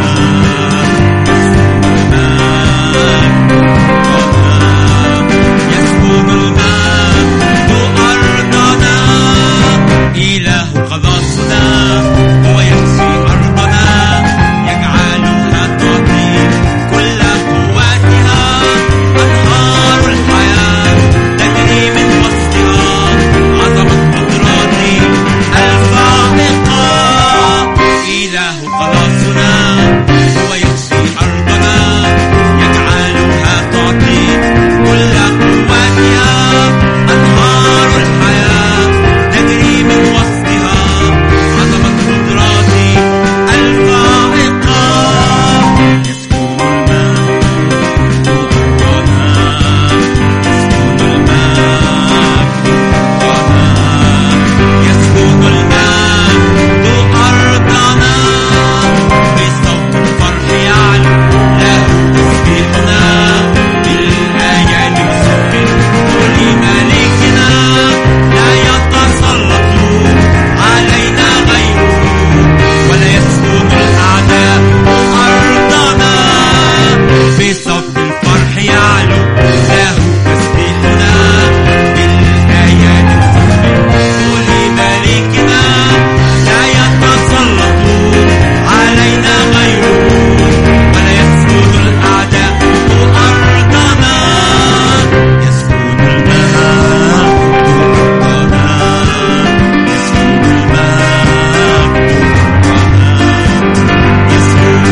يسكن المجد أرضنا إله خلاصنا هو يكسي أرضنا يجعلها تعطي كل قواتها أنهار الحياة تجري من وسطها عظمة قدراتي الفائقة إله خلاصنا هو يكسي أرضنا يجعلها تعطي كل قواتها أنهار الحياة تجري من وسطها عظمة قدراتي الفائقة يسكن المجد أرضنا يسكن المجد أرضنا يسكن المجد أرضنا بصوت الفرح يعلو له تسبيحنا بالآيات نسبح ولملكنا لا يتسلط علينا غيره ولا يسكن الأعداء أرضنا بصوت الفرح يعلو له تسبيحنا بالآيات نسبح ولملكنا لا يتسلط علينا غيره ولا يسكن الأعداء أرضنا يسكن المجد أرضنا يسكن المجد أرضنا يسكن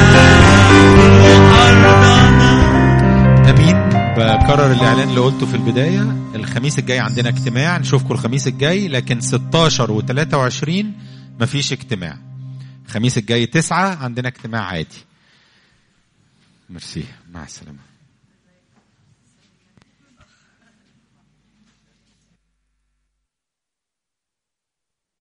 المجد أرضنا امين بكرر الاعلان اللي قلته في البدايه الخميس الجاي عندنا اجتماع نشوفكم الخميس الجاي لكن 16 و23 مفيش اجتماع الخميس الجاي 9 عندنا اجتماع عادي ميرسي مع السلامه